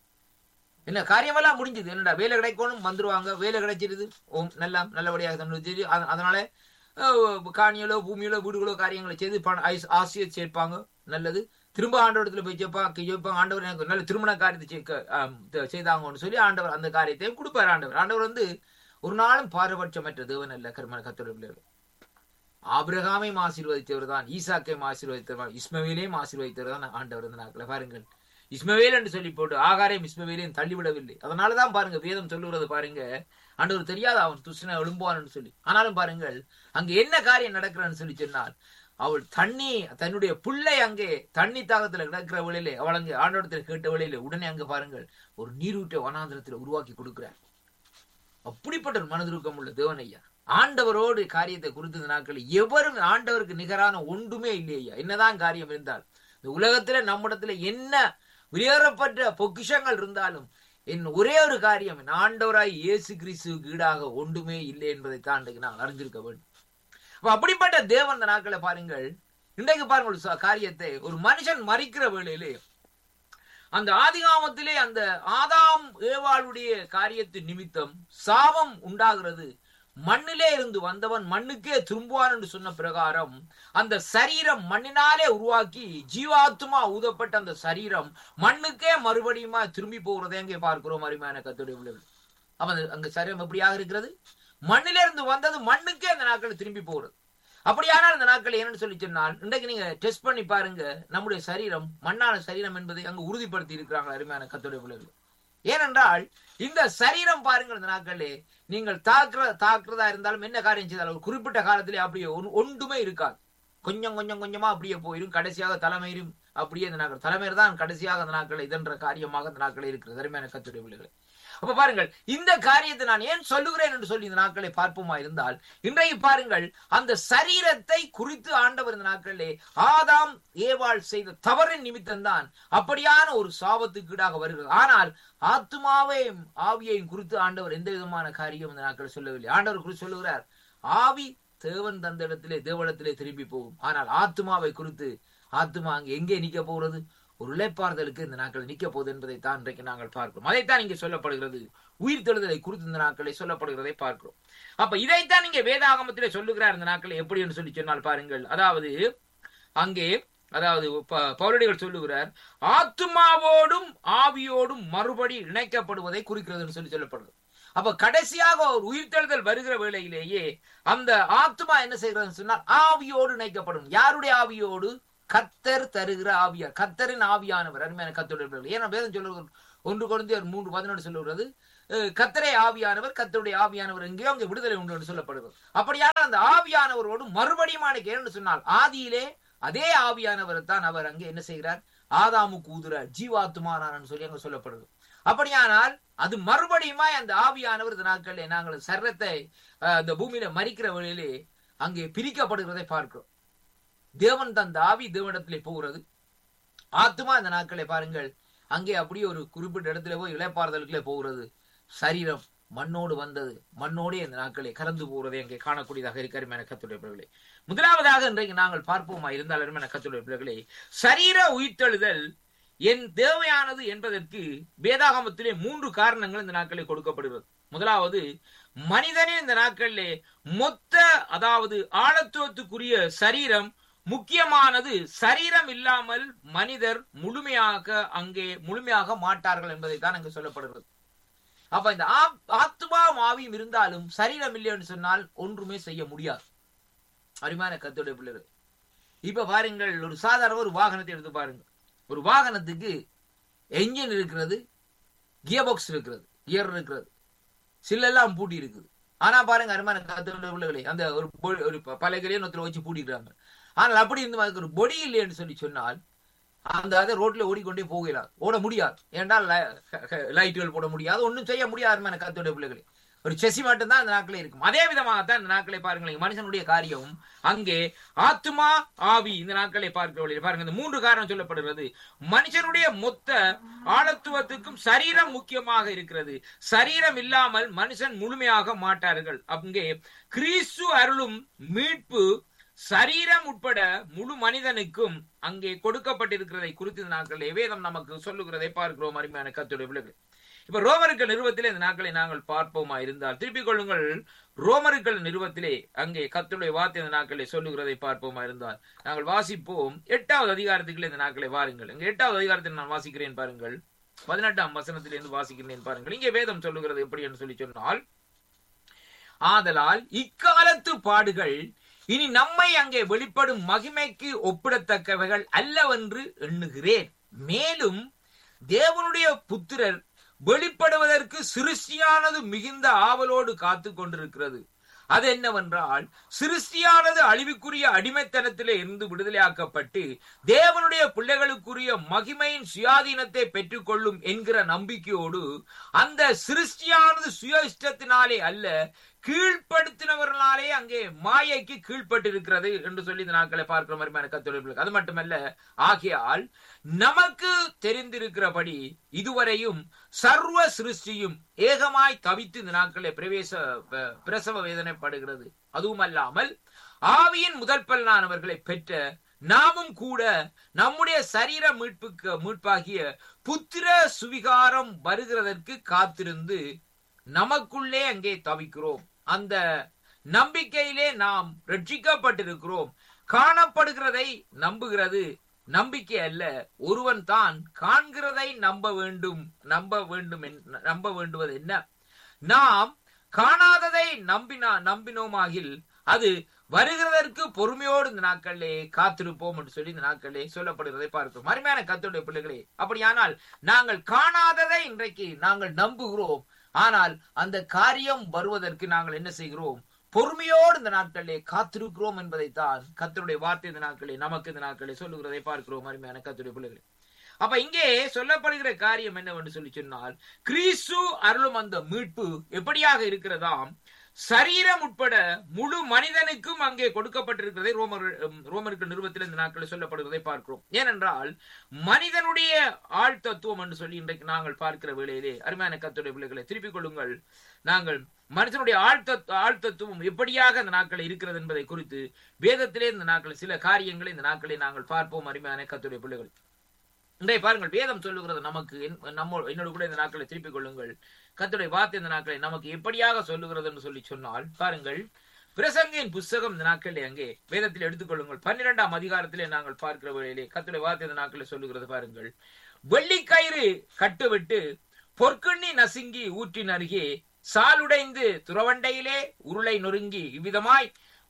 S1: என்ன காரியமெல்லாம் முடிஞ்சது என்னடா வேலை கிடைக்கணும் வந்துருவாங்க வேலை கிடைச்சிருது ஓம் நல்லா நல்லபடியாக தந்து அதனால அஹ், காணிகளோ பூமியிலோ வீடுகளோ காரியங்களை செய்து பண ஐஸ்- ஆசையை சேர்ப்பாங்க நல்லது திரும்ப ஆண்டவரத்துல போய் ஜெயிப்பாங்க ஜெயிப்பாங்க ஆண்டவர் எனக்கு நல்ல திருமண காரியத்தை செய்க்க, ஆம், த- செய்தாங்கன்னு சொல்லி ஆண்டவர் அந்த காரியத்தையும் கொடுப்பார் ஆண்டவர் ஆண்டவர் வந்து ஒரு நாளும் பாரபட்சமற்ற தேவன் அல்ல கருமன கத்தோட பிள்ளைகள் ஆபிரகாமையும் ஆசீர்வதித்தவர் தான் ஈசாக்கையும் ஆசீர்வதித்தவர் இஸ்மவேலையும் ஆசீர்வதித்தவர் தான் ஆண்டவர் இந்த நாட்களை பாருங்கள் இஸ்மவேல் என்று சொல்லி போட்டு ஆகாரையும் இஸ்மவேலையும் தள்ளிவிடவில்லை அதனாலதான் பாருங்க வேதம் சொல்லுகிறது பாருங்க ஆண்டவர் தெரியாத அவன் துஷ்டனை எழும்புவான்னு சொல்லி ஆனாலும் பாருங்கள் அங்க என்ன காரியம் நடக்கிறான்னு சொல்லி சொன்னால் அவள் தண்ணி தன்னுடைய புள்ளை அங்கே தண்ணி தாகத்துல கிடக்கிற வேளையிலே அவள் அங்கே ஆண்டவரத்தில் கேட்ட வேளையிலே உடனே அங்க பாருங்கள் ஒரு நீரூற்றை வனாந்திரத்தில் உருவாக்கி கொடுக்கிறார் அப்படிப்பட்ட ஒரு மனதுருக்கம் உள்ள தேவன் ஐயா ஆண்டவரோடு காரியத்தை குறித்த இந்த நாட்களில் எவரும் ஆண்டவருக்கு நிகரான ஒன்றுமே இல்லை ஐயா என்னதான் காரியம் இருந்தால் இந்த உலகத்துல நம்மிடத்துல என்ன வெளியேறப்பட்ட பொக்கிஷங்கள் இருந்தாலும் என் ஒரே ஒரு காரியம் என் ஆண்டவராய் இயேசு கிறிஸ்துவுக்கு ஈடாக ஒன்றுமே இல்லை என்பதை தான் இன்றைக்கு நான் அறிஞ்சிருக்க வேண்டும் அப்ப அப்படிப்பட்ட தேவன் இந்த நாட்களை பாருங்கள் இன்றைக்கு பாருங்கள் ஒரு ச- காரியத்தை ஒரு மனுஷன் மறிக்கிற வேளையிலே அந்த ஆதிகாமத்திலே அந்த ஆதாம் ஏவாளுடைய காரியத்தின் நிமித்தம் சாபம் உண்டாகிறது மண்ணிலே இருந்து வந்தவன் மண்ணுக்கே திரும்புவான் என்று சொன்ன பிரகாரம் அந்த சரீரம் மண்ணினாலே உருவாக்கி ஜீவாத்மா ஊதப்பட்ட அந்த சரீரம் மண்ணுக்கே மறுபடியுமா திரும்பி போகிறதை அங்கே பார்க்கிறோம் அருமையான கத்துடைய விளைவு அவன் அங்க சரீரம் எப்படியாக இருக்கிறது மண்ணிலே இருந்து வந்தது மண்ணுக்கே அந்த நாட்கள் திரும்பி போகிறது அப்படியானால் இந்த நாட்கள் என்னன்னு சொல்லி சொன்னால் இன்றைக்கு நீங்க டெஸ்ட் பண்ணி பாருங்க நம்முடைய சரீரம் மண்ணான சரீரம் என்பதை அங்கு உறுதிப்படுத்தி இருக்கிறாங்க அருமையான கத்துடைய விளைவு ஏனென்றால் இந்த சரீரம் பாருங்கள் இந்த நாட்களே நீங்கள் தாக்குற தாக்குறதா இருந்தாலும் என்ன காரியம் செய்தாலும் ஒரு குறிப்பிட்ட காலத்திலே அப்படியே ஒன்- ஒன்றுமே இருக்காது கொஞ்சம் கொஞ்சம் கொஞ்சமா அப்படியே போயிடும் கடைசியாக தலைமையிலும் அப்படியே இந்த நாட்கள் தலைமையில் தான் கடைசியாக அந்த நாட்கள் இதென்ற காரியமாக இந்த நாட்களே இருக்கிறது அருமையான கத்துடைய விளைவுகளை அப்ப பாருங்கள் இந்த காரியத்தை நான் ஏன் சொல்லுகிறேன் என்று சொல்லி இந்த நாட்களை பார்ப்போமா இருந்தால் இன்றைக்கு பாருங்கள் அந்த சரீரத்தை குறித்து ஆண்டவர் இந்த நாட்களிலே ஆதாம் ஏவாள் செய்த தவறின் நிமித்தம்தான் அப்படியான ஒரு சாபத்துக்கீடாக வருகிறது ஆனால் ஆத்மாவையும் ஆவியையும் குறித்து ஆண்டவர் எந்த விதமான காரியம் இந்த நாட்கள் சொல்லவில்லை ஆண்டவர் குறித்து சொல்லுகிறார் ஆவி தேவன் தந்த இடத்திலே தேவனிடத்திலே திரும்பி போகும் ஆனால் ஆத்மாவை குறித்து ஆத்மா அங்கே எங்கே நிக்க போகிறது ஒரு இளைப்பாறுதலுக்கு இந்த நாட்கள் நிக்க போகுது என்பதை தான் இன்றைக்கு நாங்கள் பார்க்கிறோம் அதைத்தான் இங்கே சொல்லப்படுகிறது உயிர் தெழுதலை குறித்து இந்த நாட்களை சொல்லப்படுகிறதை பார்க்கிறோம் அப்ப இதைத்தான் இங்கே வேதாகமத்திலே சொல்லுகிறார் இந்த நாட்களை எப்படி என்று சொல்லி சொன்னால் பாருங்கள் அதாவது அங்கே அதாவது ப- பவுலடிகள் சொல்லுகிறார் ஆத்துமாவோடும் ஆவியோடும் மறுபடி இணைக்கப்படுவதை குறிக்கிறதுன்னு சொல்லி சொல்லப்படுது அப்ப கடைசியாக ஒரு உயிர்த்தெழுதல் வருகிற வேளையிலேயே அந்த ஆத்மா என்ன செய்கிறதுன்னு சொன்னால் ஆவியோடு இணைக்கப்படும் யாருடைய ஆவியோடு கத்தர் தருகிற ஆவியார் கத்தரின் ஆவியானவர் அருமையான கத்தருடைய ஏன்னா வேதம் சொல்லுவது ஒன்று குழந்தை மூன்று பதினொன்று சொல்லுகிறது அஹ், கத்தரே ஆவியானவர் கத்தருடைய ஆவியானவர் எங்கேயோ அங்கே விடுதலை உண்டு என்று சொல்லப்படுகிறது அப்படியான அந்த ஆவியானவரோடு மறுபடியும் என்று சொன்னால் ஆதியிலே அதே ஆவியானவர் தான் அவர் அங்கே என்ன செய்கிறார் ஆதாமுக்கு ஊதுறார் ஜீவாத்துமானான்னு சொல்லி அங்க சொல்லப்படுது அப்படியானால் அது மறுபடியுமா அந்த ஆவியானவர் இந்த நாட்களிலே நாங்கள் சர்ரத்தை அஹ், இந்த பூமியில மறிக்கிற வழியிலே அங்கே பிரிக்கப்படுகிறதை பார்க்கிறோம் தேவன் தந்த ஆவி தேவனிடத்திலே போகிறது ஆத்மா இந்த நாட்களை பாருங்கள் அங்கே அப்படியே ஒரு குறிப்பிட்ட இடத்துல போய் இளைப்பாறுதலுக்குள்ளே போகிறது சரீரம் மண்ணோடு வந்தது மண்ணோடே இந்த நாட்களை கலந்து போகிறதை அங்கே காணக்கூடியதாக இருக்கிற என கத்துடைய பிள்ளைகளே முதலாவதாக இன்றைக்கு நாங்கள் பார்ப்போமா இருந்தாலும் என கத்துடைய பிள்ளைகளே சரீர உயிர்த்தெழுதல் என் தேவையானது என்பதற்கு வேதாகமத்திலே மூன்று காரணங்கள் இந்த நாட்களில் கொடுக்கப்படுகிறது முதலாவது மனிதனின் இந்த நாட்களிலே மொத்த அதாவது ஆழத்துவத்துக்குரிய சரீரம் முக்கியமானது சரீரம் இல்லாமல் மனிதர் முழுமையாக அங்கே முழுமையாக மாட்டார்கள் என்பதை தான் அங்கு சொல்லப்படுகிறது அப்ப இந்த ஆப்- ஆத்துமா ஆவியும் இருந்தாலும் சரீரம் இல்லைன்னு சொன்னால் ஒன்றுமே செய்ய முடியாது அருமையான கத்தோடைய பிள்ளைகள் இப்ப பாருங்கள் ஒரு சாதாரண ஒரு வாகனத்தை எடுத்து பாருங்க ஒரு வாகனத்துக்கு என்ஜின் இருக்கிறது கியர் பாக்ஸ் இருக்கிறது கியர் இருக்கிறது சில்லெல்லாம் பூட்டி இருக்குது ஆனா பாருங்க அருமையான கத்தோடைய பிள்ளைகளே அந்த ஒரு பொ- ஒரு ப- பலகையிலே ஒருத்தர் வச்சு பூட்டிக்கிறாங்க ஆனால் அப்படி இருந்து அதுக்கு ஒரு பொடி இல்லைன்னு சொல்லி சொன்னால் அந்த அதை ரோட்ல ஓடிக்கொண்டே போகலாம் ஓட முடியாது ஏன்றால் லைட்டுகள் போட முடியாது ஒன்றும் செய்ய முடியாது என கத்தோடைய பிள்ளைகளே ஒரு செசி மட்டும் தான் அந்த நாட்களே இருக்கும் அதே விதமாகத்தான் இந்த நாட்களை பாருங்களேன் மனுஷனுடைய காரியம் அங்கே ஆத்துமா ஆவி இந்த நாட்களை பார்க்க வழியில் பாருங்க இந்த மூன்று காரணம் சொல்லப்படுகிறது மனுஷனுடைய மொத்த ஆழத்துவத்துக்கும் சரீரம் முக்கியமாக இருக்கிறது சரீரம் இல்லாமல் மனுஷன் முழுமையாக மாட்டார்கள் அங்கே கிறிஸ்து அருளும் மீட்பு சரீரம் உட்பட முழு மனிதனுக்கும் அங்கே கொடுக்கப்பட்டிருக்கிறதை குறித்து இந்த நாட்களிலே வேதம் நமக்கு சொல்லுகிறதை பார்க்கிறோம் அருமையான கத்துடைய பிள்ளைகள் இப்ப ரோமர்கள் நிறுவத்திலே இந்த நாட்களை நாங்கள் பார்ப்போமா இருந்தால் திருப்பிக் கொள்ளுங்கள் ரோமர்கள் நிறுவத்திலே அங்கே கத்துடைய வார்த்தை இந்த நாட்களை சொல்லுகிறதை பார்ப்போமா இருந்தால் நாங்கள் வாசிப்போம் எட்டாவது அதிகாரத்துக்குள்ளே இந்த நாட்களை வாருங்கள் இங்க எட்டாவது அதிகாரத்தில் நான் வாசிக்கிறேன் பாருங்கள் பதினெட்டாம் வசனத்திலிருந்து வாசிக்கிறேன் பாருங்கள் இங்கே வேதம் சொல்லுகிறது எப்படி என்று சொல்லி சொன்னால் ஆதலால் இக்காலத்து பாடுகள் இனி நம்மை அங்கே வெளிப்படும் மகிமைக்கு ஒப்பிடத்தக்கவைகள் அல்லவென்று எண்ணுகிறேன் மேலும் தேவனுடைய புத்திரர் வெளிப்படுவதற்கு சிருஷ்டியானது மிகுந்த ஆவலோடு காத்து கொண்டிருக்கிறது அது என்னவென்றால் சிருஷ்டியானது அழிவுக்குரிய அடிமைத்தனத்திலே இருந்து விடுதலையாக்கப்பட்டு தேவனுடைய பிள்ளைகளுக்குரிய மகிமையின் சுயாதீனத்தை பெற்றுக்கொள்ளும் என்கிற நம்பிக்கையோடு அந்த சிருஷ்டியானது சுய இஷ்டத்தினாலே அல்ல கீழ்ப்படுத்தினவர்களாலே அங்கே மாயைக்கு கீழ்ப்பட்டிருக்கிறது என்று சொல்லி இந்த நாட்களை பார்க்கிற மாதிரி கத்தொழில் அது மட்டுமல்ல ஆகையால் நமக்கு தெரிந்திருக்கிறபடி இதுவரையும் சர்வ சிருஷ்டியும் ஏகமாய் தவித்து இந்த நாட்களை பிரவேச ப- பிரசவ வேதனைப்படுகிறது அதுவும் அல்லாமல் ஆவியின் முதல் பலனானவர்களை பெற்ற நாமும் கூட நம்முடைய சரீர மீட்புக்கு மீட்பாகிய புத்திர சுவிகாரம் வருகிறதற்கு காத்திருந்து நமக்குள்ளே அங்கே தவிக்கிறோம் அந்த நம்பிக்கையிலே நாம் ரட்சிக்கப்பட்டிருக்கிறோம் காணப்படுகிறதை நம்புகிறது நம்பிக்கை அல்ல ஒருவன் தான் காண்கிறதை நம்ப வேண்டும் நம்ப வேண்டும் என்- நம்ப வேண்டுவது என்ன நாம் காணாததை நம்பினா நம்பினோமாகில் அது வருகிறதற்கு பொறுமையோடு இந்த நாட்களிலே காத்திருப்போம் என்று சொல்லி இந்த நாட்களிலே சொல்லப்படுகிறதை பார்க்கிறோம் அருமையான கத்தோடைய பிள்ளைகளே அப்படியானால் நாங்கள் காணாததை இன்றைக்கு நாங்கள் நம்புகிறோம் ஆனால் அந்த காரியம் வருவதற்கு நாங்கள் என்ன செய்கிறோம் பொறுமையோடு இந்த நாட்களிலே காத்திருக்கிறோம் என்பதைத்தான் கத்தருடைய வார்த்தை இந்த நாட்களே நமக்கு இந்த நாட்களே சொல்லுகிறதை பார்க்கிறோம் அருமையான கத்தருடைய பிள்ளைகளே அப்ப இங்கே சொல்லப்படுகிற காரியம் என்னவென்று சொல்லி சொன்னால் கிறிஸ்து அருளும் அந்த மீட்பு எப்படியாக இருக்கிறதாம் சரீரம் உட்பட முழு மனிதனுக்கும் அங்கே கொடுக்கப்பட்டிருக்கிறதை ரோமர் ரோமருக்கு நிறுவத்தில் இந்த நாட்களில் சொல்லப்படுவதை பார்க்கிறோம் ஏனென்றால் மனிதனுடைய ஆழ் தத்துவம் என்று சொல்லி இன்றைக்கு நாங்கள் பார்க்கிற வேளையிலே அருமையான கத்துடைய பிள்ளைகளை திருப்பிக் கொள்ளுங்கள் நாங்கள் மனுஷனுடைய ஆழ்த்த ஆழ்த்தத்துவம் எப்படியாக அந்த நாட்களில் இருக்கிறது என்பதை குறித்து வேதத்திலே இந்த நாட்களில் சில காரியங்களை இந்த நாட்களை நாங்கள் பார்ப்போம் அருமையான கத்துடைய பிள்ளைகள் இன்றைய பாருங்கள் வேதம் சொல்லுகிறது நமக்கு என்- நம்ம என்னோட கூட இந்த நாட்களை திருப்பிக் கொள்ளுங்கள் கர்த்தருடைய வார்த்தை இந்த நாட்களை நமக்கு எப்படியாக சொல்லுகிறது என்று சொல்லி சொன்னால் பாருங்கள் பிரசங்கின் புஸ்தகம் இந்த நாட்களிலே அங்கே வேதத்தில் எடுத்துக்கொள்ளுங்கள் பன்னிரெண்டாம் அதிகாரத்திலே நாங்கள் பார்க்கிற வேளையிலே கர்த்தருடைய வார்த்தை இந்த நாட்களில் சொல்லுகிறது பாருங்கள் வெள்ளிக்கயிறு கட்டுவிட்டு பொற்கண்ணி நசுங்கி ஊற்றின் அருகே சாலுடைந்து துறவண்டையிலே உருளை நொறுங்கி இவ்விதமாய்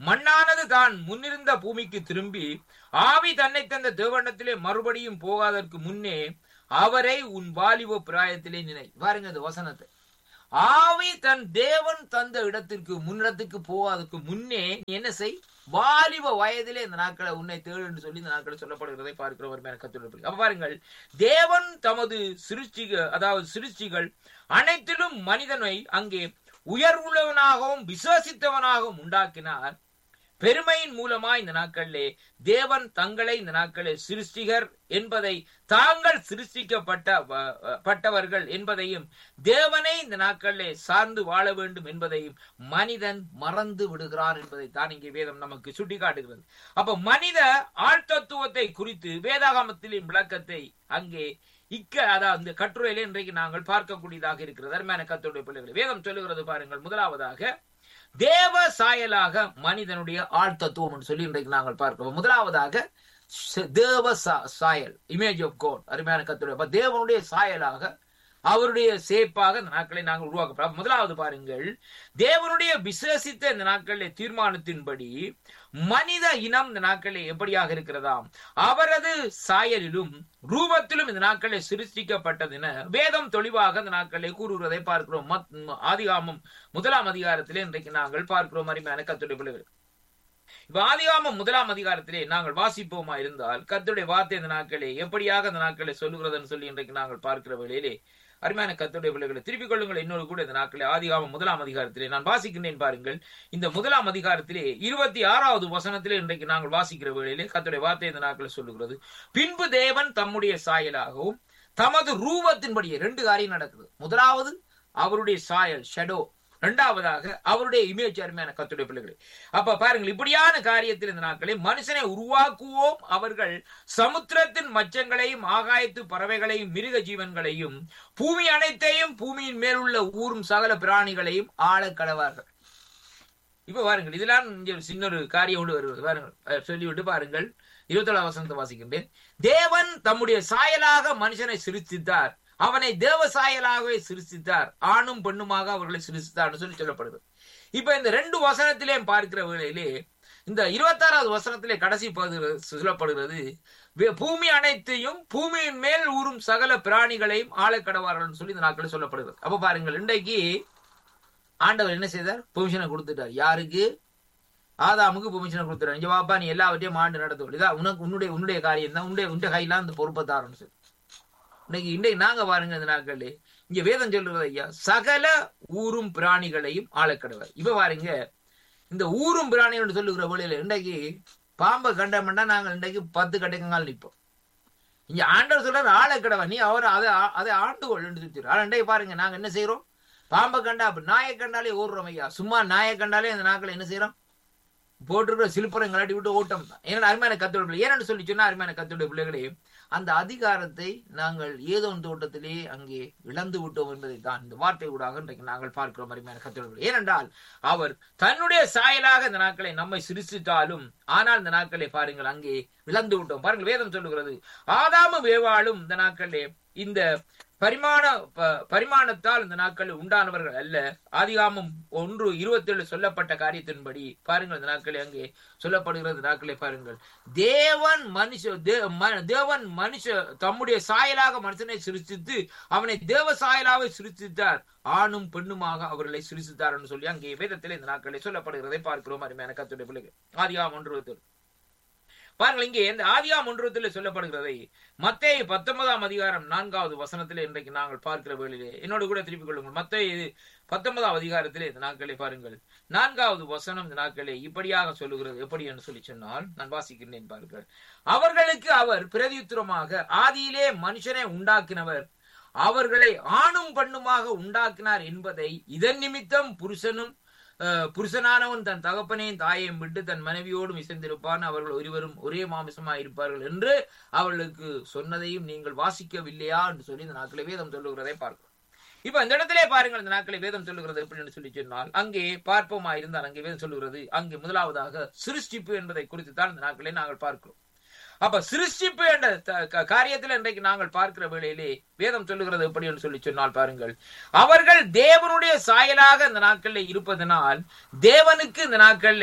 S1: மண்ணானது தான் முன்னிருந்த பூமிக்கு திரும்பி ஆவி தன்னை தந்த தேவண்டத்திலே மறுபடியும் போகாதற்கு முன்னே அவரை உன் வாலிப பிராயத்திலே நினை பாருங்க இந்த வசனத்தை ஆவி தன் தேவன் தந்த இடத்திற்கு முன்னிடத்துக்கு போவதற்கு முன்னே நீ என்ன செய் வாலிப வயதிலே இந்த நாட்களை உன்னை தேடு என்று சொல்லி இந்த நாட்களை சொல்லப்படுகிறதை பார்க்கிறவர் மேல கத்துள்ள அப்ப பாருங்கள் தேவன் தமது சிருஷ்டிக அதாவது சிருஷ்டிகள் அனைத்திலும் மனிதனை அங்கே உயர்வுள்ளவனாகவும் விசுவசித்தவனாகவும் உண்டாக்கினார் பெருமையின் மூலமா இந்த நாட்களிலே தேவன் தங்களை இந்த நாட்களில் சிருஷ்டிகர் என்பதை தாங்கள் சிருஷ்டிக்கப்பட்ட பட்டவர்கள் என்பதையும் தேவனை இந்த நாட்களிலே சார்ந்து வாழ வேண்டும் என்பதையும் மனிதன் மறந்து விடுகிறான் என்பதை தான் இங்கே வேதம் நமக்கு சுட்டி காட்டுகிறது அப்ப மனித ஆழ்த்தத்துவத்தை குறித்து வேதாகமத்தின் விளக்கத்தை அங்கே இக்க அதாவது இந்த கட்டுரையில இன்றைக்கு நாங்கள் பார்க்கக்கூடியதாக இருக்கிறது அருமையான கத்துடைய பிள்ளைகள் வேதம் சொல்லுகிறது பாருங்கள் முதலாவதாக தேவ சாயலாக மனிதனுடைய ஆழ்த்தத்துவம் சொல்லி இன்றைக்கு நாங்கள் பார்க்கிறோம் முதலாவதாக தேவ சாயல் இமேஜ் ஆஃப் கோட் அருமையான கத்துடைய தேவனுடைய சாயலாக அவருடைய சேப்பாக இந்த நாட்களை நாங்கள் உருவாக்கப்படும் முதலாவது பாருங்கள் தேவனுடைய விசேஷித்த இந்த நாட்களில் தீர்மானத்தின்படி மனித இனம் இந்த நாட்களில் எப்படியாக இருக்கிறதாம் அவரது சாயலிலும் ரூபத்திலும் இந்த நாட்களில் சிருஷ்டிக்கப்பட்டது வேதம் தெளிவாக இந்த நாட்களை கூறுகிறதை பார்க்கிறோம் ஆதிகாமம் முதலாம் அதிகாரத்திலே இன்றைக்கு நாங்கள் பார்க்கிறோம் அருமையான கத்துடைய பிள்ளைகள் இப்ப ஆதிகாமம் முதலாம் அதிகாரத்திலே நாங்கள் வாசிப்போமா இருந்தால் கத்துடைய வார்த்தை இந்த நாட்களே எப்படியாக இந்த நாட்களை சொல்லுகிறதுன்னு சொல்லி இன்றைக்கு நாங்கள் பார்க்கிற வேளையிலே அருமையான கத்துடைய பிள்ளைகளை திருப்பிக் கொள்ளுங்கள் இன்னொரு கூட இந்த நாட்களே ஆதிகாமம் முதலாம் அதிகாரத்திலே நான் வாசிக்கின்றேன் பாருங்கள் இந்த முதலாம் அதிகாரத்திலே இருபத்தி ஆறாவது வசனத்திலே இன்றைக்கு நாங்கள் வாசிக்கிற வேளையிலே கத்துடைய வார்த்தை இந்த நாட்களை சொல்லுகிறது பின்பு தேவன் தம்முடைய சாயலாகவும் தமது ரூபத்தின்படியே ரெண்டு காரியம் நடக்குது முதலாவது அவருடைய சாயல் ஷெடோ இரண்டாவதாக அவருடைய இமேஜ் அருமையான கத்துடைய பிள்ளைகளை அப்ப பாருங்கள் இப்படியான காரியத்தில் இந்த நாட்களில் மனுஷனை உருவாக்குவோம் அவர்கள் சமுத்திரத்தின் மச்சங்களையும் ஆகாயத்து பறவைகளையும் மிருக ஜீவன்களையும் பூமி அனைத்தையும் பூமியின் மேல் உள்ள ஊரும் சகல பிராணிகளையும் ஆள கடவார்கள் இப்ப பாருங்கள் இதெல்லாம் இங்க சின்ன ஒரு காரியம் ஒன்று வருவது பாருங்கள் சொல்லிவிட்டு பாருங்கள் இருபத்தேழாம் வசனத்தை வாசிக்கின்றேன் தேவன் தம்முடைய சாயலாக மனுஷனை சிரித்தித்தார் அவனை தேவ சாயலாகவே சிருஷ்டித்தார் ஆணும் பெண்ணுமாக அவர்களை சிருஷ்டித்தார்னு சொல்லி சொல்லப்படுது இப்ப இந்த ரெண்டு வசனத்திலே பார்க்கிற வேளையிலே இந்த இருபத்தாறாவது வசனத்திலே கடைசி பகுதி சொல்லப்படுகிறது பூமி அனைத்தையும் பூமியின் மேல் ஊறும் சகல பிராணிகளையும் ஆழக்கடவார்கள் சொல்லி இந்த நாட்களில் சொல்லப்படுகிறது அப்ப பாருங்கள் இன்றைக்கு ஆண்டவர் என்ன செய்தார் பெர்மிஷனை கொடுத்துட்டார் யாருக்கு ஆதாமுக்கு பெர்மிஷனை கொடுத்துட்டார் இங்க வாப்பா நீ எல்லாவற்றையும் ஆண்டு நடத்த இதா உனக்கு உன்னுடைய உன்னுடைய காரியம் தான் உன்னுடைய உன்னுடைய கையெல்லாம் இந்த பொறுப்பை தாரணும் சொல்லி இன்னைக்கு இன்றைக்கு நாங்க பாருங்க இந்த நாட்கள் இங்க வேதம் சொல்றது ஐயா சகல ஊரும் பிராணிகளையும் ஆளக்கடவர் இப்ப பாருங்க இந்த ஊரும் பிராணிகள் சொல்லுகிற வழியில இன்றைக்கு பாம்பை கண்டமெண்டா நாங்க இன்றைக்கு பத்து கடைக்கங்கால் நிற்போம் இங்க ஆண்டவர் சொல்றாரு ஆளக்கடவை நீ அவர் அதை அதை ஆண்டு கொள்ளுன்னு சொல்லிட்டு ஆனா இன்றைக்கு பாருங்க நாங்க என்ன செய்யறோம் பாம்பை கண்டா நாயை கண்டாலே ஓடுறோம் ஐயா சும்மா நாயை கண்டாலே அந்த நாட்கள் என்ன செய்யறோம் போட்டிருக்கிற சிலுப்புறம் கலாட்டி விட்டு ஓட்டம் தான் ஏன்னா அருமையான கத்தோட பிள்ளை ஏன்னு சொல்லி சொன்னா அருமையான கத்தோட பிள்ளைகளே அந்த அதிகாரத்தை நாங்கள் ஏதோ தோட்டத்திலே அங்கே இழந்து விட்டோம் என்பதை தான் இந்த வார்த்தை ஊடாக இன்றைக்கு நாங்கள் பார்க்கிறோம் அருமையான கத்தோட பிள்ளை ஏனென்றால் அவர் தன்னுடைய சாயலாக இந்த நாட்களை நம்மை சிரிச்சிட்டாலும் ஆனால் இந்த நாட்களை பாருங்கள் அங்கே இழந்து விட்டோம் பாருங்கள் வேதம் சொல்லுகிறது ஆதாம வேவாளும் இந்த நாட்களே இந்த பரிமாண பரிமாணத்தால் இந்த நாட்களில் உண்டானவர்கள் அல்ல ஆதிகாமம் ஒன்று இருபத்தி ஏழு சொல்லப்பட்ட காரியத்தின்படி பாருங்கள் இந்த நாட்களை அங்கே சொல்லப்படுகிறது நாட்களை பாருங்கள் தேவன் மனுஷ தேவன் மனுஷ தம்முடைய சாயலாக மனுஷனை சிரிச்சித்து அவனை தேவ சாயலாக சிரிச்சித்தார் ஆணும் பெண்ணுமாக அவர்களை சிரிச்சித்தார் என்று சொல்லி அங்கே வேதத்தில் இந்த நாட்களை சொல்லப்படுகிறதை பார்க்கிறோம் அருமையான கத்துடைய பிள்ளைகள் ஆதிகாம் ஒன்று இருபத்தி பாருங்கள் இங்கே இந்த ஆதியாம் ஒன்றுவத்தில் சொல்லப்படுகிறதை மத்திய பத்தொன்பதாம் அதிகாரம் நான்காவது வசனத்தில் இன்றைக்கு நாங்கள் பார்க்கிற வேளையிலே என்னோடு கூட திருப்பிக் கொள்ளுங்கள் மத்திய பத்தொன்பதாம் அதிகாரத்திலே இந்த நாட்களை பாருங்கள் நான்காவது வசனம் இந்த நாட்களை இப்படியாக சொல்லுகிறது எப்படி என்று சொல்லி சொன்னால் நான் வாசிக்கின்றேன் பாருங்கள் அவர்களுக்கு அவர் பிரதியுத்தரமாக ஆதியிலே மனுஷனை உண்டாக்கினவர் அவர்களை ஆணும் பெண்ணுமாக உண்டாக்கினார் என்பதை இதன் நிமித்தம் புருஷனும் புருஷனானவன் தன் தகப்பனையும் தாயையும் விட்டு தன் மனைவியோடும் இசைந்திருப்பான் அவர்கள் ஒருவரும் ஒரே மாமிசமாய் இருப்பார்கள் என்று அவர்களுக்கு சொன்னதையும் நீங்கள் வாசிக்கவில்லையா என்று சொல்லி இந்த நாட்களை வேதம் சொல்லுகிறதை பார்க்கிறோம் இப்ப இந்த இடத்திலே பாருங்கள் இந்த நாட்களை வேதம் சொல்லுகிறது எப்படின்னு சொல்லி சொன்னால் அங்கே பார்ப்போமா இருந்தால் அங்கே வேதம் சொல்லுகிறது அங்கே முதலாவதாக சிருஷ்டிப்பு என்பதை குறித்து தான் இந்த நாட்களை நாங்கள் பார்க்கிறோம் அப்ப சிருஷ்டிப்பு என்ற காரியத்தில் இன்றைக்கு நாங்கள் பார்க்கிற வேளையிலே வேதம் சொல்லுகிறது எப்படி என்று சொல்லி சொன்னால் பாருங்கள் அவர்கள் தேவனுடைய சாயலாக இந்த நாட்களில் இருப்பதனால் தேவனுக்கு இந்த நாட்களிலே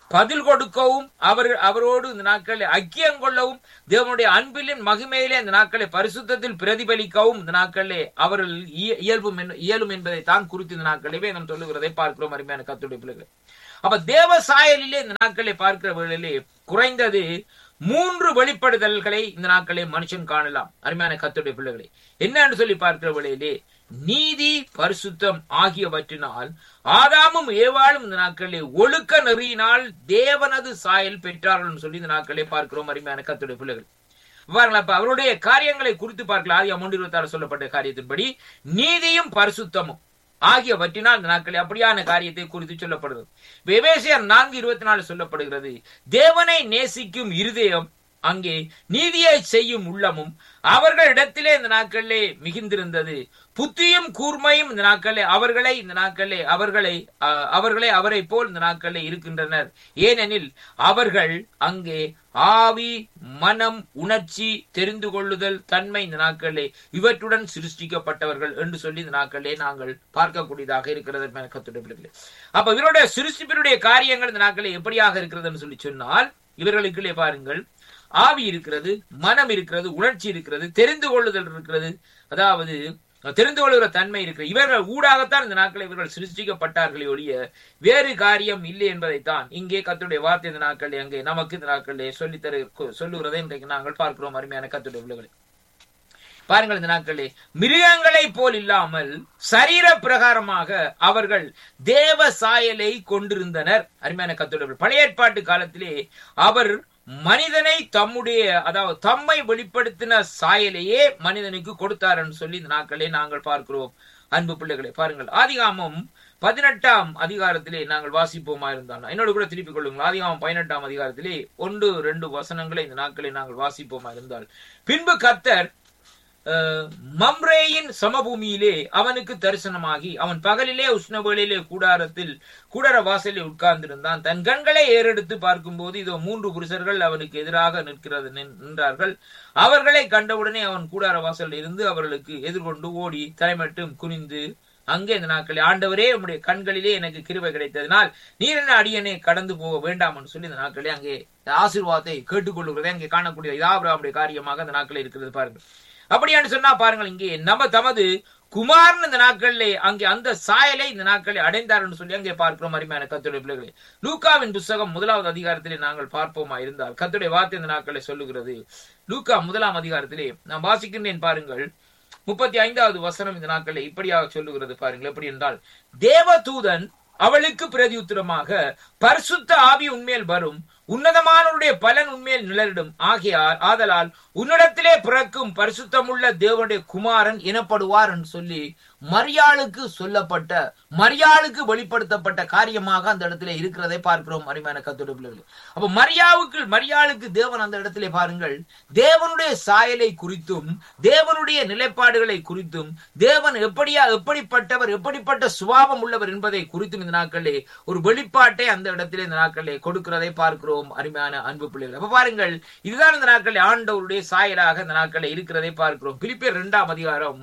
S1: பதில் கொடுக்கவும் அவர் அவரோடு இந்த நாட்களை ஐக்கியம் கொள்ளவும் தேவனுடைய அன்பிலின் மகிமையிலே இந்த நாட்களை பரிசுத்தத்தில் பிரதிபலிக்கவும் இந்த நாட்களே அவர்கள் இய- இயல்பும் என்ன- இயலும் என்பதை தான் குறித்து இந்த நாட்களே வேதம் சொல்லுகிறதை பார்க்கிறோம் அருமையான கத்துடைய பிள்ளைகள் அப்ப தேவ சாயலிலே இந்த நாட்களை பார்க்கிற வேளையிலே குறைந்தது மூன்று வெளிப்படுதல்களை இந்த நாட்களே மனுஷன் காணலாம் அருமையான கத்துடைய பிள்ளைகளை என்னன்னு சொல்லி பார்க்கிற வேளையிலே நீதி பரிசுத்தம் ஆகியவற்றினால் ஆதாமும் ஏவாளும் இந்த நாட்களிலே ஒழுக்க நெறியினால் தேவனது சாயல் பெற்றார்கள் சொல்லி இந்த நாட்களே பார்க்கிறோம் அருமையான கத்துடைய பிள்ளைகள் பாருங்களா அப்ப அவருடைய காரியங்களை குறித்து பார்க்கலாம் ஆதி மூன்று இருபத்தி ஆறு சொல்லப்பட்ட காரியத்தின்படி நீதியும் பரிசுத்தமும் ஆகியவற்றினால் இந்த நாட்களில் அப்படியான காரியத்தை குறித்து சொல்லப்படுகிறது வெவேசியர் நான்கு இருபத்தி நாலு சொல்லப்படுகிறது தேவனை நேசிக்கும் இருதயம் அங்கே நீதியை செய்யும் உள்ளமும் அவர்களிடத்திலே இந்த நாட்களிலே மிகுந்திருந்தது புத்தியும் கூர்மையும் இந்த நாட்களே அவர்களை இந்த நாட்களே அவர்களை அஹ், அவர்களே அவரை போல் இந்த நாட்களே இருக்கின்றனர் ஏனெனில் அவர்கள் அங்கே ஆவி மனம் உணர்ச்சி தெரிந்து கொள்ளுதல் தன்மை இந்த நாட்களே இவற்றுடன் சிருஷ்டிக்கப்பட்டவர்கள் என்று சொல்லி இந்த நாட்களே நாங்கள் பார்க்கக்கூடியதாக இருக்கிறது கத்துடைய பிள்ளைகளே அப்ப இவருடைய சிருஷ்டிப்பினுடைய காரியங்கள் இந்த நாட்களே எப்படியாக இருக்கிறதுன்னு சொல்லி சொன்னால் இவர்களுக்குள்ளே பாருங்கள் ஆவி இருக்கிறது மனம் இருக்கிறது உணர்ச்சி இருக்கிறது தெரிந்து கொள்ளுதல் இருக்கிறது அதாவது தெரிந்து கொள்கிற தன்மை இருக்கிறது இவர்கள் ஊடாகத்தான் இந்த நாட்களை இவர்கள் சிருஷ்டிக்கப்பட்டார்களே ஒழிய வேறு காரியம் இல்லை என்பதைத்தான் இங்கே கத்துடைய வார்த்தை இந்த நாட்களில் அங்கே நமக்கு இந்த நாட்களிலே சொல்லித்தர சொல்லுகிறதை இன்றைக்கு நாங்கள் பார்க்கிறோம் அருமையான கத்துடைய பிள்ளைகளை பாருங்கள் இந்த நாட்களே மிருகங்களை போல் இல்லாமல் சரீர பிரகாரமாக அவர்கள் தேவ சாயலை கொண்டிருந்தனர் அருமையான கத்துடைய பழைய ஏற்பாட்டு காலத்திலே அவர் மனிதனை தம்முடைய அதாவது தம்மை வெளிப்படுத்தின சாயலையே மனிதனுக்கு கொடுத்தார்னு சொல்லி இந்த நாட்களே நாங்கள் பார்க்கிறோம் அன்பு பிள்ளைகளை பாருங்கள் ஆதிகாமம் பதினெட்டாம் அதிகாரத்திலே நாங்கள் வாசிப்போமா இருந்தால் என்னோட கூட திருப்பிக் கொள்ளுங்கள் ஆதிகாமம் பதினெட்டாம் அதிகாரத்திலே ஒன்று ரெண்டு வசனங்களை இந்த நாட்களை நாங்கள் வாசிப்போமா இருந்தால் பின்பு கர்த்தர் அஹ், மம்ரேயின் சமபூமியிலே அவனுக்கு தரிசனமாகி அவன் பகலிலே உஷ்ணவேளையிலே கூடாரத்தில் கூடார வாசலில் உட்கார்ந்திருந்தான் தன் கண்களை ஏறெடுத்து பார்க்கும்போது இதோ மூன்று புருஷர்கள் அவனுக்கு எதிராக நிற்கிறது நின்- நின்றார்கள் அவர்களை கண்டவுடனே அவன் கூடார வாசலில் இருந்து அவர்களுக்கு எதிர்கொண்டு ஓடி தலைமட்டும் குனிந்து அங்கே இந்த நாட்களில் ஆண்டவரே உம்முடைய கண்களிலே எனக்கு கிருபை கிடைத்ததினால் நீர் என்ன அடியனை கடந்து போக வேண்டாம்னு சொல்லி இந்த நாட்களே அங்கே ஆசீர்வாதத்தை கேட்டுக்கொள்ளுகிறதே அங்கே காணக்கூடிய இதாபுராமுடைய காரியமாக அந்த நாட்களில் இருக்கிறது பாருங்கள் அப்படியான்னு சொன்னா பாருங்கள் இங்கே நம்ம தமது குமாரன் இந்த நாட்களிலே அங்கே அந்த சாயலை இந்த நாட்களை அடைந்தார்னு சொல்லி அங்கே பார்க்கிறோம் அருமையான கத்துடைய பிள்ளைகளே லூக்காவின் புஸ்தகம் முதலாவது அதிகாரத்திலே நாங்கள் பார்ப்போமா இருந்தால் கத்துடைய வார்த்தை இந்த நாட்களை சொல்லுகிறது லூக்கா முதலாம் அதிகாரத்திலே நான் வாசிக்கின்றேன் பாருங்கள் முப்பத்தி ஐந்தாவது வசனம் இந்த நாட்களை இப்படியாக சொல்லுகிறது பாருங்கள் எப்படி என்றால் தேவதூதன் அவளுக்கு பிரதியுத்தரமாக பரிசுத்த ஆவி உண்மையில் வரும் உன்னதமானவருடைய பலன் உண்மையில் நிழலிடும் ஆகையால் ஆதலால் உன்னிடத்திலே பிறக்கும் பரிசுத்தமுள்ள தேவனுடைய குமாரன் எனப்படுவார் என்று சொல்லி மரியாளுக்கு சொல்லப்பட்ட மரியாளுக்கு வெளிப்படுத்தப்பட்ட காரியமாக அந்த இடத்துல இருக்கிறதை பார்க்கிறோம் அருமையான கத்தோட பிள்ளைகள் அப்ப மரியாவுக்கு மரியாளுக்கு தேவன் அந்த இடத்திலே பாருங்கள் தேவனுடைய சாயலை குறித்தும் தேவனுடைய நிலைப்பாடுகளை குறித்தும் தேவன் எப்படியா எப்படிப்பட்டவர் எப்படிப்பட்ட சுபாவம் உள்ளவர் என்பதை குறித்தும் இந்த நாட்களிலே ஒரு வெளிப்பாட்டை அந்த இடத்திலே இந்த நாட்களிலே கொடுக்கிறதை பார்க்கிறோம் அருமையான அன்பு பிள்ளைகள் அப்ப பாருங்கள் இதுதான் இந்த நாட்களில் ஆண்டவருடைய சாயலாக இந்த நாட்களில் இருக்கிறதை பார்க்கிறோம் பிலிப்பியர் இரண்டாம் அதிகாரம்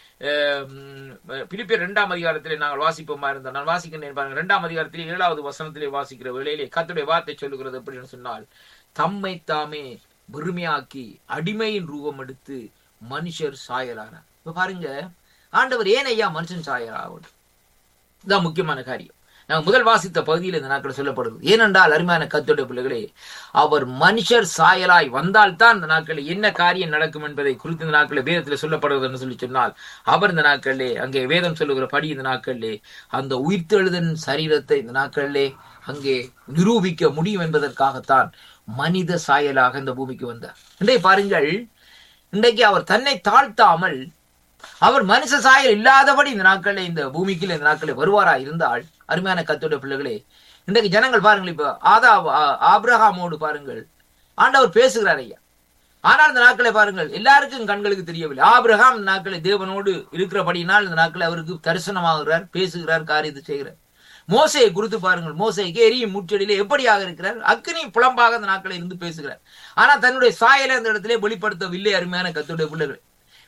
S1: பிலிப்பியர் இரண்டாம் அதிகாரத்திலே நாங்கள் வாசிப்போமா இருந்தால் நான் வாசிக்கின்றேன் பாருங்க இரண்டாம் அதிகாரத்திலே ஏழாவது வசனத்திலே வாசிக்கிற வேளையிலே கத்துடைய வார்த்தை சொல்லுகிறது அப்படின்னு சொன்னால் தம்மை தாமே வெறுமையாக்கி அடிமையின் ரூபம் எடுத்து மனுஷர் சாயலானார் இப்ப பாருங்க ஆண்டவர் ஏன் ஐயா மனுஷன் சாயலாகும் இதுதான் முக்கியமான காரியம் நாங்கள் முதல் வாசித்த பகுதியில் இந்த நாட்கள் சொல்லப்படுது ஏனென்றால் அருமையான கத்துடைய பிள்ளைகளே அவர் மனுஷர் சாயலாய் வந்தால்தான் இந்த நாட்களில் என்ன காரியம் நடக்கும் என்பதை குறித்து இந்த நாட்களில் வேதத்தில் சொல்லப்படுகிறது சொல்லி சொன்னால் அவர் இந்த நாட்களிலே அங்கே வேதம் சொல்லுகிற படி இந்த நாட்களிலே அந்த உயிர்த்தெழுதன் சரீரத்தை இந்த நாட்களிலே அங்கே நிரூபிக்க முடியும் என்பதற்காகத்தான் மனித சாயலாக இந்த பூமிக்கு வந்தார் இன்றைய பாருங்கள் இன்றைக்கு அவர் தன்னை தாழ்த்தாமல் அவர் மனுஷ சாயல் இல்லாதபடி இந்த நாட்களில் இந்த பூமிக்கு இந்த நாட்களில் வருவாரா இருந்தால் அருமையான கத்துடைய பிள்ளைகளே இன்றைக்கு ஜனங்கள் பாருங்கள் இப்ப ஆதா ஆ- ஆபிரகாமோடு பாருங்கள் ஆண்டவர் பேசுகிறார் ஐயா ஆனால் இந்த நாட்களை பாருங்கள் எல்லாருக்கும் கண்களுக்கு தெரியவில்லை ஆபிரகாம் இந்த நாட்களை தேவனோடு இருக்கிறபடியினால் இந்த நாட்களை அவருக்கு தரிசனமாகிறார் பேசுகிறார் காரியத்தை செய்கிறார் மோசையை குறித்து பாருங்கள் மோசைக்கு எரியும் முச்சடியிலே எப்படியாக இருக்கிறார் அக்னி புலம்பாக அந்த நாட்களை இருந்து பேசுகிறார் ஆனா தன்னுடைய சாயலை அந்த இடத்திலே வெளிப்படுத்தவில்லை அருமையான கத்துடைய பிள்ளைகள்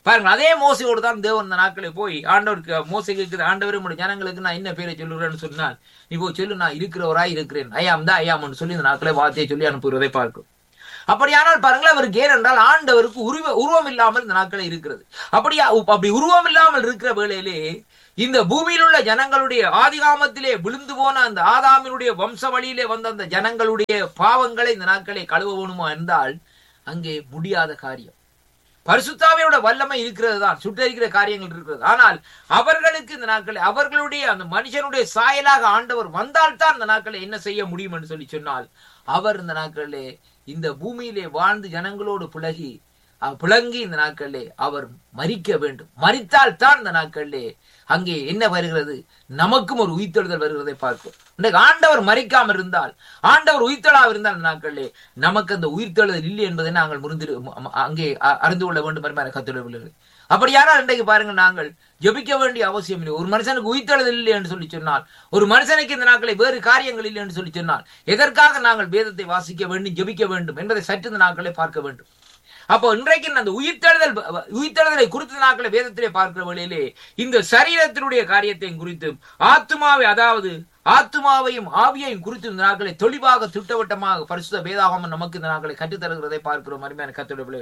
S1: பாருங்க அதே மோசையோடு தான் தேவன் இந்த நாட்களை போய் ஆண்டவருக்கு மோசை கேட்குது ஆண்டவர் உங்களுடைய ஜனங்களுக்கு நான் என்ன பேரை சொல்லுகிறேன்னு சொன்னால் நீ போய் சொல்லு நான் இருக்கிறவராய் இருக்கிறேன் ஐயாம் தான் ஐயாம்னு சொல்லி இந்த நாட்களை வார்த்தையை சொல்லி அனுப்புகிறதை பார்க்கும் அப்படியானால் பாருங்களேன் அவருக்கு ஏனென்றால் ஆண்டவருக்கு உருவ உருவம் இல்லாமல் இந்த நாட்களை இருக்கிறது அப்படியா அப்படி உருவம் இல்லாமல் இருக்கிற வேளையிலே இந்த பூமியில் உள்ள ஜனங்களுடைய ஆதிகாமத்திலே விழுந்து போன அந்த ஆதாமினுடைய வம்ச வழியிலே வந்த அந்த ஜனங்களுடைய பாவங்களை இந்த நாட்களை கழுவ வேணுமா என்றால் அங்கே முடியாத காரியம் பரிசுத்தாவியோட வல்லமை இருக்கிறது தான் சுட்டரிக்கிற காரியங்கள் இருக்கிறது ஆனால் அவர்களுக்கு இந்த நாட்களை அவர்களுடைய அந்த மனுஷனுடைய சாயலாக ஆண்டவர் வந்தால்தான் இந்த நாட்களை என்ன செய்ய முடியும் என்று சொல்லி சொன்னால் அவர் இந்த நாட்களிலே இந்த பூமியிலே வாழ்ந்து ஜனங்களோடு பிளகி பிளங்கி இந்த நாட்களிலே அவர் மறிக்க வேண்டும் மறித்தால் தான் இந்த நாட்களிலே அங்கே என்ன வருகிறது நமக்கும் ஒரு உயிர்த்தெழுதல் வருகிறதை பார்க்கும் இன்றைக்கு ஆண்டவர் மறிக்காமல் இருந்தால் ஆண்டவர் உயிர்த்தெழாக இருந்தால் இந்த நாட்களிலே நமக்கு அந்த உயிர்த்தெழுதல் இல்லை என்பதை நாங்கள் முறிந்து அங்கே அறிந்து கொள்ள வேண்டும் என்பதை கத்துள்ள அப்படியானால் இன்றைக்கு பாருங்க நாங்கள் ஜபிக்க வேண்டிய அவசியம் இல்லை ஒரு மனுஷனுக்கு உயிர்த்தெழுதல் இல்லை என்று சொல்லி சொன்னால் ஒரு மனுஷனுக்கு இந்த நாட்களை வேறு காரியங்கள் இல்லை என்று சொல்லி சொன்னால் எதற்காக நாங்கள் வேதத்தை வாசிக்க வேண்டும் ஜபிக்க வேண்டும் என்பதை சற்று இந்த நாட்களை பார்க்க வேண்டும் அப்போ இன்றைக்கு அந்த உயிர்த்தெழுதல் உயிர்த்தெழுதலை குறித்த நாட்களை வேதத்திலே பார்க்கிற வழியிலே இந்த சரீரத்தினுடைய காரியத்தையும் குறித்தும் ஆத்மாவை அதாவது ஆத்மாவையும் ஆவியையும் குறித்து இந்த நாட்களை தெளிவாக திட்டவட்டமாக பரிசுத்த வேதாகமம் நமக்கு இந்த நாட்களை கற்றுத்தருகிறதை பார்க்கிறோம் அருமையான கத்துடைய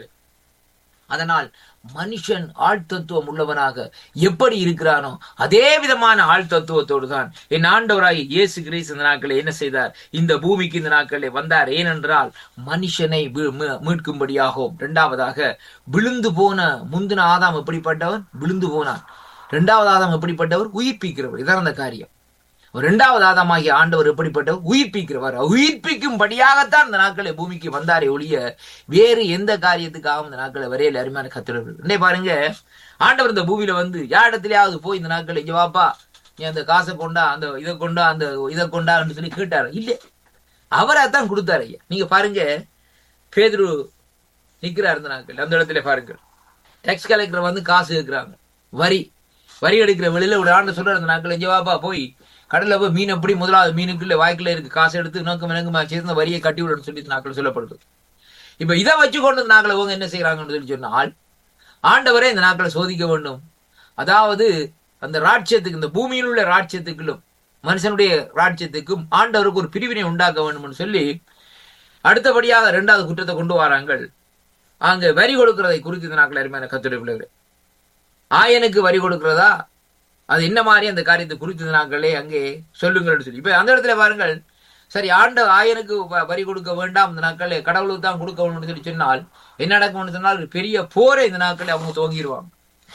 S1: அதனால் மனுஷன் ஆழ்த்தத்துவம் உள்ளவனாக எப்படி இருக்கிறானோ அதே விதமான ஆழ்த்தத்துவத்தோடு தான் என் ஆண்டவராய் இயேசு கிரீஸ் இந்த நாட்களை என்ன செய்தார் இந்த பூமிக்கு இந்த நாட்களை வந்தார் ஏனென்றால் மனுஷனை மீட்கும்படியாகவும் இரண்டாவதாக விழுந்து போன முந்தின ஆதாம் எப்படிப்பட்டவன் விழுந்து போனான் இரண்டாவது ஆதாம் எப்படிப்பட்டவர் உயிர்ப்பிக்கிறவர் இதான் அந்த காரியம் இரண்டாவது ஆதாமாகிய ஆண்டவர் எப்படிப்பட்டவர் உயிர்ப்பிக்கிறவர் உயிர்ப்பிக்கும்படியாகத்தான் இந்த நாட்களை பூமிக்கு வந்தாரே ஒழிய வேறு எந்த காரியத்துக்காகவும் இந்த நாட்களை வரையில அருமையான கத்துறவர்கள் இன்னே பாருங்க ஆண்டவர் இந்த பூமியில வந்து யாரிடத்திலேயாவது போய் இந்த நாட்களை இங்க வாப்பா நீ அந்த காசை கொண்டா அந்த இதை கொண்டா அந்த இதை கொண்டா சொல்லி கேட்டாரு இல்ல அவரா தான் கொடுத்தாரு ஐயா நீங்க பாருங்க பேதுரு நிக்கிறார் இந்த நாட்கள் அந்த இடத்துல பாருங்க டேக்ஸ் கலெக்டர் வந்து காசு இருக்கிறாங்க வரி வரி எடுக்கிற வெளியில ஒரு ஆண்டு சொல்ற அந்த நாட்கள் இங்க வாப்பா போய் கடல்ல போய் மீன் எப்படி முதலாவது மீனுக்குள்ள வாய்க்குள்ள இருக்கு காசு எடுத்து நோக்கம் இணங்குமா சேர்ந்த வரியை கட்டி விடணும்னு சொல்லி நாட்கள் சொல்லப்படுது இப்ப இதை வச்சு கொண்டு நாட்களை அவங்க என்ன செய்யறாங்கன்னு சொல்லி சொன்னால் ஆண்டவரே இந்த நாட்களை சோதிக்க வேண்டும் அதாவது அந்த ராட்சியத்துக்கு இந்த பூமியில் உள்ள ராட்சியத்துக்குள்ளும் மனுஷனுடைய ராட்சியத்துக்கும் ஆண்டவருக்கு ஒரு பிரிவினை உண்டாக்க வேண்டும்னு சொல்லி அடுத்தபடியாக இரண்டாவது குற்றத்தை கொண்டு வராங்கள் அங்க வரி கொடுக்கிறதை குறித்து இந்த நாட்கள் அருமையான கத்துடைய பிள்ளைகள் ஆயனுக்கு வரி கொடுக்கிறதா அது என்ன மாதிரி அந்த காரியத்தை குறித்த நாட்களே அங்கே சொல்லுங்கள்னு சொல்லி இப்ப அந்த இடத்துல பாருங்கள் சரி ஆண்ட ஆயனுக்கு வரி கொடுக்க வேண்டாம் இந்த நாட்களே கடவுளுக்கு தான் கொடுக்க வேணும்னு சொல்லி சொன்னால் என்ன நடக்கும்னு சொன்னால் பெரிய போரை இந்த நாட்களை அவங்க துவங்கிடுவாங்க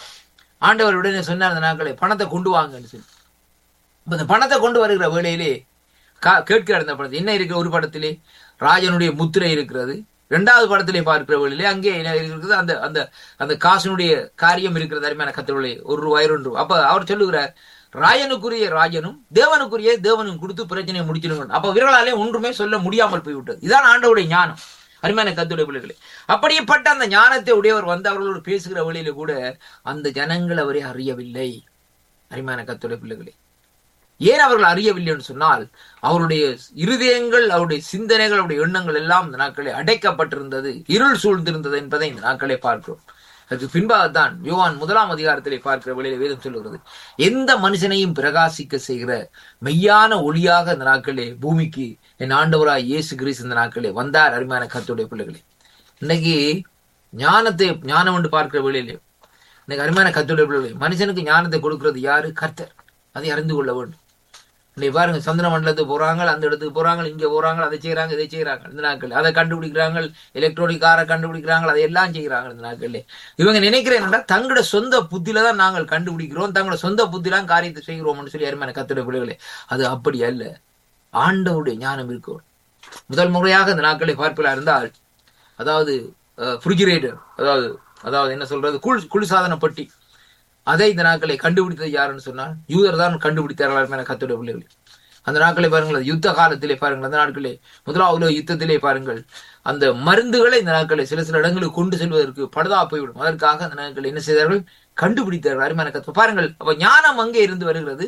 S1: ஆண்டவர் உடனே சொன்னார் இந்த நாட்களை பணத்தை கொண்டு வாங்கன்னு சொல்லி இப்ப இந்த பணத்தை கொண்டு வருகிற வேளையிலே கேட்கிற அந்த படத்தில் என்ன இருக்கிற ஒரு படத்திலே ராஜனுடைய முத்திரை இருக்கிறது இரண்டாவது படத்திலே பார்க்கிற வழியிலே அங்கே என்ன இருக்கிறது அந்த அந்த அந்த காசினுடைய காரியம் இருக்கிறது அருமையான கத்தருடைய ஒரு ரூபாய் ரெண்டு ரூபாய் அப்ப அவர் சொல்லுகிறார் ராயனுக்குரிய ராஜனும் தேவனுக்குரிய தேவனும் கொடுத்து பிரச்சனையை முடிச்சிருங்க அப்ப இவர்களாலே ஒன்றுமே சொல்ல முடியாமல் போய்விட்டது இதான் ஆண்டவுடைய ஞானம் அருமையான கத்துடைய பிள்ளைகளே அப்படிப்பட்ட அந்த ஞானத்தை உடையவர் வந்து அவர்களோடு பேசுகிற வழியில கூட அந்த ஜனங்கள் அவரை அறியவில்லை அருமையான கத்துடைய பிள்ளைகளே ஏன் அவர்கள் அறியவில்லை என்று சொன்னால் அவருடைய இருதயங்கள் அவருடைய சிந்தனைகள் அவருடைய எண்ணங்கள் எல்லாம் இந்த நாட்களே அடைக்கப்பட்டிருந்தது இருள் சூழ்ந்திருந்தது என்பதை இந்த நாட்களே பார்க்கிறோம் அதுக்கு பின்பாகத்தான் யோவான் முதலாம் அதிகாரத்திலே பார்க்கிற வழியில வேதம் சொல்லுகிறது எந்த மனுஷனையும் பிரகாசிக்க செய்கிற மெய்யான ஒளியாக இந்த நாட்களே பூமிக்கு என் ஆண்டவராய் இயேசு கிரீஸ் இந்த நாட்களே வந்தார் அருமையான கத்துடைய பிள்ளைகளே இன்னைக்கு ஞானத்தை ஞானம் என்று பார்க்கிற வேளையிலே இன்னைக்கு அருமையான கத்துடைய பிள்ளைகளே மனுஷனுக்கு ஞானத்தை கொடுக்கிறது யாரு கர்த்தர் அதை அறிந்து கொள்ள வேண்டும் இன்னைக்கு பாருங்க சந்திர மண்டலத்துக்கு போறாங்க அந்த இடத்துக்கு போறாங்க இங்க போறாங்க அதை செய்யறாங்க இதை செய்யறாங்க இந்த நாட்கள் அதை கண்டுபிடிக்கிறாங்க எலக்ட்ரானிக் காரை கண்டுபிடிக்கிறாங்க அதை எல்லாம் செய்யறாங்க இந்த நாட்கள்ல இவங்க நினைக்கிறேன் என்னடா தங்களோட சொந்த புத்தியில தான் நாங்கள் கண்டுபிடிக்கிறோம் தங்களோட சொந்த புத்திலாம் காரியத்தை செய்கிறோம்னு சொல்லி யாருமே கத்துடைய பிள்ளைகளே அது அப்படி அல்ல ஆண்டவருடைய ஞானம் இருக்கும் முதல் முறையாக இந்த நாட்களை பார்ப்பலா இருந்தால் அதாவது ஃப்ரிஜிரேட்டர் அதாவது அதாவது என்ன சொல்றது குள் குளிர்சாதன பெட்டி அதை இந்த நாட்களை கண்டுபிடித்தது யாருன்னு சொன்னால் யூதர் தான் கண்டுபிடித்தார்கள் என கத்துடைய பிள்ளைகள் அந்த நாட்களை பாருங்கள் யுத்த காலத்திலே பாருங்கள் அந்த நாட்களே முதலாவது யுத்தத்திலே பாருங்கள் அந்த மருந்துகளை இந்த நாட்களை சில சில இடங்களுக்கு கொண்டு செல்வதற்கு படுதா போய்விடும் அதற்காக அந்த நாட்கள் என்ன செய்தார்கள் கண்டுபிடித்தார்கள் அருமையான கத்து பாருங்கள் அப்ப ஞானம் அங்கே இருந்து வருகிறது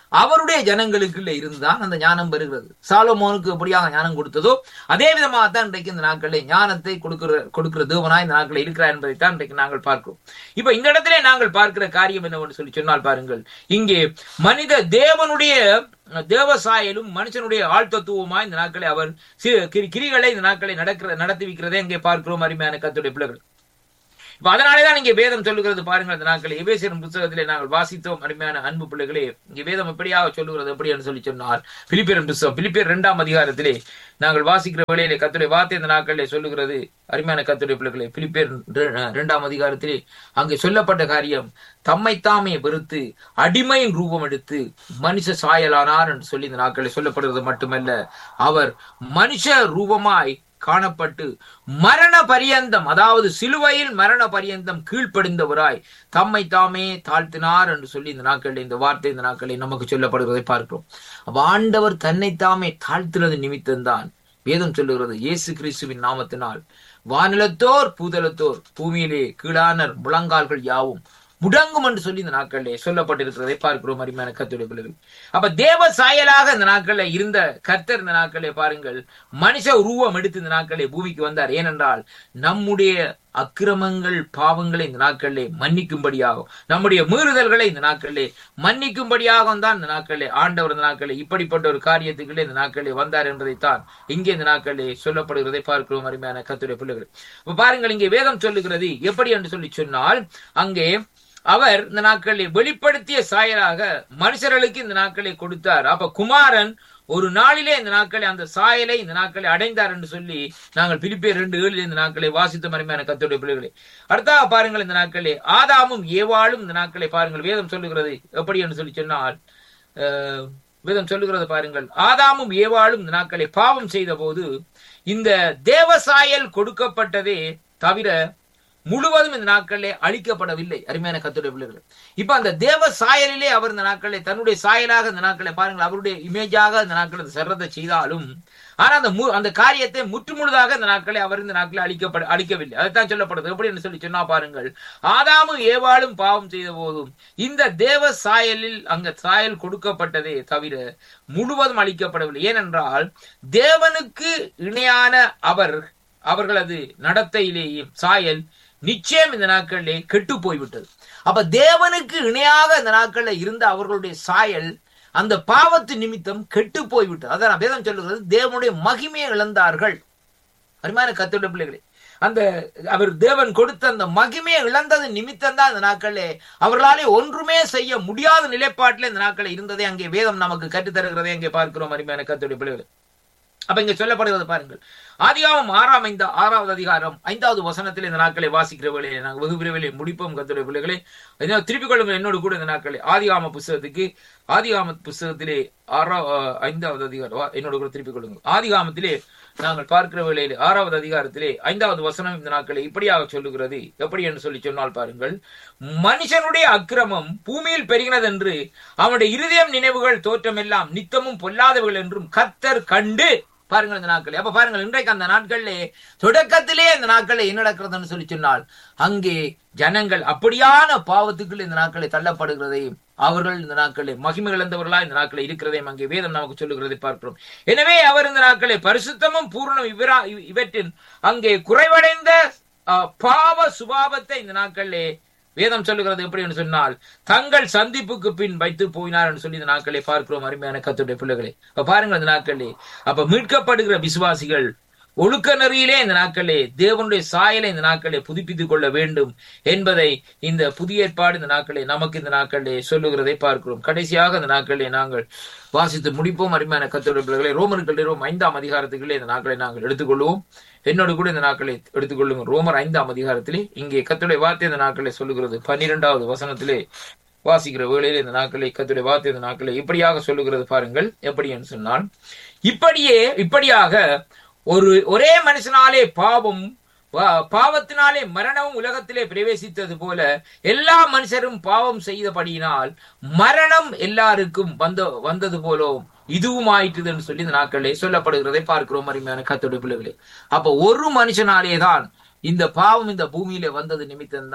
S1: அவருடைய ஜனங்களுக்குள்ள இருந்தான் அந்த ஞானம் பெறுகிறது சாலமோனுக்கு எப்படியாக ஞானம் கொடுத்ததோ அதே விதமாக தான் இன்றைக்கு இந்த நாட்களில் ஞானத்தை கொடுக்கிற கொடுக்கிற தேவனாய் இந்த நாட்களில் இருக்கிறார் என்பதை தான் இன்றைக்கு நாங்கள் பார்க்கிறோம் இப்ப இந்த இடத்திலே நாங்கள் பார்க்கிற காரியம் என்னவென்று சொல்லி சொன்னால் பாருங்கள் இங்கே மனித தேவனுடைய தேவசாயலும் மனுஷனுடைய ஆழ்த்தத்துவமா இந்த நாட்களை அவர் சி- கிரி- கிரிகளை இந்த நாட்களை நடக்கிற நடத்தி வைக்கிறதே இங்கே பார்க்கிறோம் அருமையான கத்துடைய பிள்ளைகள் இப்ப அதனாலேதான் இங்கே வேதம் சொல்லுகிறது பாருங்கள் இந்த நாட்கள் எபேசியரும் புத்தகத்திலே நாங்கள் வாசித்தோம் அருமையான அன்பு பிள்ளைகளே இங்கே வேதம் எப்படியாக சொல்லுகிறது எப்படி என்று சொல்லி சொன்னால் பிலிப்பியர் புத்தகம் பிலிப்பியர் இரண்டாம் அதிகாரத்திலே நாங்கள் வாசிக்கிற வேளையிலே கத்துடைய வார்த்தை இந்த நாட்களிலே சொல்லுகிறது அருமையான கத்துடைய பிள்ளைகளே பிலிப்பியர் ரெ- இரண்டாம் அதிகாரத்திலே அங்கே சொல்லப்பட்ட காரியம் தம்மைத்தாமே வெறுத்து அடிமையின் ரூபம் எடுத்து மனுஷ சாயலானார் என்று சொல்லி இந்த நாட்களில் சொல்லப்படுகிறது மட்டுமல்ல அவர் மனுஷ ரூபமாய் காணப்பட்டு மரண பரியந்தம் அதாவது சிலுவையில் மரண பரியந்தம் கீழ்ப்படிந்தவராய் தம்மை தாமே தாழ்த்தினார் என்று சொல்லி இந்த நாட்களில் இந்த வார்த்தை இந்த நாட்களில் நமக்கு சொல்லப்படுவதை பார்க்கிறோம் அப்ப ஆண்டவர் தன்னை தாமே தாழ்த்தினது நிமித்தம்தான் வேதம் சொல்லுகிறது இயேசு கிறிஸ்துவின் நாமத்தினால் வானிலத்தோர் பூதலத்தோர் பூமியிலே கீழானர் முழங்கால்கள் யாவும் முடங்கும் என்று சொல்லி இந்த நாட்களிலே சொல்லப்பட்டிருக்கிறதை பார்க்கிறோம் அருமையான கத்துடைய பிள்ளைகள் அப்ப தேவ சாயலாக இந்த நாட்களில் இருந்த கர்த்தர் இந்த நாட்களை பாருங்கள் மனுஷ உருவம் எடுத்து இந்த நாட்களை பூமிக்கு வந்தார் ஏனென்றால் நம்முடைய அக்கிரமங்கள் பாவங்களை இந்த நாட்களிலே மன்னிக்கும்படியாகும் நம்முடைய மீறுதல்களை இந்த நாட்களிலே மன்னிக்கும்படியாகவும் தான் இந்த நாட்களிலே ஆண்டவர் இந்த நாட்களிலே இப்படிப்பட்ட ஒரு காரியத்துக்குள்ளே இந்த நாட்களிலே வந்தார் என்பதைத்தான் இங்கே இந்த நாட்களிலே சொல்லப்படுகிறதை பார்க்கிறோம் அருமையான கத்துடைய பிள்ளைகள் இப்ப பாருங்கள் இங்கே வேதம் சொல்லுகிறது எப்படி என்று சொல்லி சொன்னால் அங்கே அவர் இந்த நாட்களில் வெளிப்படுத்திய சாயலாக மனுஷர்களுக்கு இந்த நாட்களை கொடுத்தார் அப்ப குமாரன் ஒரு நாளிலே இந்த நாட்களை அந்த சாயலை இந்த நாட்களை அடைந்தார் என்று சொல்லி நாங்கள் பிலிப்பியர் ரெண்டு ஏழில் இந்த நாட்களை வாசித்த மருமையான கத்தோடைய பிள்ளைகளை அடுத்தாக பாருங்கள் இந்த நாட்களே ஆதாமும் ஏவாளும் இந்த நாட்களை பாருங்கள் வேதம் சொல்லுகிறது எப்படி என்று சொல்லி சொன்னால் அஹ், வேதம் சொல்லுகிறது பாருங்கள் ஆதாமும் ஏவாளும் இந்த நாட்களை பாவம் செய்த போது இந்த தேவசாயல் கொடுக்கப்பட்டதே தவிர முழுவதும் இந்த நாட்களிலே அழிக்கப்படவில்லை அருமையான கத்துடைய பிள்ளைகள் இப்ப அந்த தேவ சாயலிலே அவர் இந்த நாட்களை தன்னுடைய சாயலாக இந்த நாட்களை பாருங்கள் அவருடைய இமேஜாக இந்த நாட்கள் அந்த சர்றதை செய்தாலும் ஆனா அந்த மு- அந்த காரியத்தை முற்றுமுழுதாக இந்த நாட்களை அவர் இந்த நாட்களை அழிக்கப்பட அழிக்கவில்லை அதைத்தான் சொல்லப்படுது எப்படி என்று சொல்லி சொன்னா பாருங்கள் ஆதாமும் ஏவாளும் பாவம் செய்த போதும் இந்த தேவ சாயலில் அங்க சாயல் கொடுக்கப்பட்டதே தவிர முழுவதும் அழிக்கப்படவில்லை ஏனென்றால் தேவனுக்கு இணையான அவர் அவர்களது நடத்தையிலேயும் சாயல் நிச்சயம் இந்த நாட்களிலே கெட்டு போய்விட்டது அப்ப தேவனுக்கு இணையாக இந்த நாட்கள்ல இருந்த அவர்களுடைய சாயல் அந்த பாவத்து நிமித்தம் கெட்டு போய்விட்டது அதான் வேதம் சொல்லுகிறது தேவனுடைய மகிமையை இழந்தார்கள் அருமையான கத்தோட பிள்ளைகளே அந்த அவர் தேவன் கொடுத்த அந்த மகிமையை இழந்தது நிமித்தம் தான் இந்த நாட்களே அவர்களாலே ஒன்றுமே செய்ய முடியாத நிலைப்பாட்டில் இந்த நாட்களில் இருந்ததை அங்கே வேதம் நமக்கு கற்றுத்தருகிறதை அங்கே பார்க்கிறோம் அருமையான கத்தோட பிள்ளைகளே அப்ப இங்க சொல்லப்படுகிறது பாருங்கள் ஆதிகாமம் ஆறாம் ஐந்து ஆறாவது அதிகாரம் ஐந்தாவது வசனத்தில் இந்த நாட்களை வாசிக்கிற வேளையிலே நாங்கள் வெகு விரைவில் முடிப்போம் கத்துடைய பிள்ளைகளே இதோ திருப்பிக் கொள்ளுங்கள் என்னோடு கூட இந்த நாட்களை ஆதிகாம புஸ்தகத்துக்கு ஆதிகாம புஸ்தகத்திலே ஆறா அஹ், ஐந்தாவது அதிகாரம் வா, என்னோடு கூட திருப்பிக் கொள்ளுங்கள் ஆதிகாமத்திலே நாங்கள் பார்க்கிற வேளையிலே ஆறாவது அதிகாரத்திலே ஐந்தாவது வசனம் இந்த நாட்களை இப்படியாக சொல்லுகிறது எப்படி என்று சொல்லி சொன்னால் பாருங்கள் மனுஷனுடைய அக்கிரமம் பூமியில் பெருகினது என்று அவனுடைய இருதயம் நினைவுகள் தோற்றமெல்லாம் நித்தமும் பொல்லாதவர்கள் என்றும் கத்தர் கண்டு பாருங்கள் இந்த நாட்களே அப்ப பாருங்கள் இன்றைக்கு அந்த நாட்களிலே தொடக்கத்திலே இந்த நாட்களில் என்ன நடக்கிறதுன்னு சொல்லி சொன்னால் அங்கே ஜனங்கள் அப்படியான பாவத்துக்குள் இந்த நாட்களை தள்ளப்படுகிறதையும் அவர்கள் இந்த நாட்களில் மகிமை இழந்தவர்களா இந்த நாட்களில் இருக்கிறதையும் அங்கே வேதம் நமக்கு சொல்லுகிறதை பார்க்கிறோம் எனவே அவர் இந்த நாட்களை பரிசுத்தமும் பூரணம் இவரா இவ- இவற்றின் அங்கே குறைவடைந்த அஹ், பாவ சுபாவத்தை இந்த நாட்களிலே வேதம் சொல்லுகிறது எப்படி என்று சொன்னால் தங்கள் சந்திப்புக்கு பின் வைத்து போயினார் என்று சொல்லி இந்த நாட்களை பார்க்கிறோம் அருமையான கத்துடைய பிள்ளைகளே அப்ப பாருங்கள் இந்த நாட்களே அப்ப மீட்கப்படுகிற விசுவாசிகள் ஒழுக்க நெறியிலே இந்த நாட்களே தேவனுடைய சாயலை இந்த நாட்களே புதுப்பித்துக் கொள்ள வேண்டும் என்பதை இந்த புதிய ஏற்பாடு இந்த நாட்களே நமக்கு இந்த நாட்களே சொல்லுகிறதை பார்க்கிறோம் கடைசியாக இந்த நாட்களே நாங்கள் வாசித்து முடிப்போம் அருமையான கத்தோட பிள்ளைகளை ரோமர்கள் ரோம் ஐந்தாம் அதிகாரத்துக்குள்ளே இந்த நாட்களை நாங்கள் எடுத்துக்கொள்வோம் என்னோடு கூட இந்த நாட்களை எடுத்துக்கொள்ளுங்க ரோமர் ஐந்தாம் அதிகாரத்திலே இங்கே கத்துடைய வார்த்தை இந்த நாட்களை சொல்லுகிறது பன்னிரெண்டாவது வசனத்திலே வாசிக்கிற வேளையில் இந்த நாட்களை கத்துடைய வார்த்தை இந்த நாட்களை இப்படியாக சொல்லுகிறது பாருங்கள் எப்படி என்று சொன்னால் இப்படியே இப்படியாக ஒரு ஒரே மனுஷனாலே பாவம் பா- பாவத்தினாலே மரணமும் உலகத்திலே பிரவேசித்தது போல எல்லா மனுஷரும் பாவம் செய்தபடியினால் மரணம் எல்லாருக்கும் வந்த வந்தது போலவும் இதுவும் ஆயிற்றுது என்று சொல்லி இந்த நாட்களே சொல்லப்படுகிறதை பார்க்கிறோம் அருமையான கத்தோட பிள்ளைகளே அப்ப ஒரு மனுஷனாலே தான் இந்த பாவம் இந்த பூமியிலே வந்தது நிமித்தம்தான்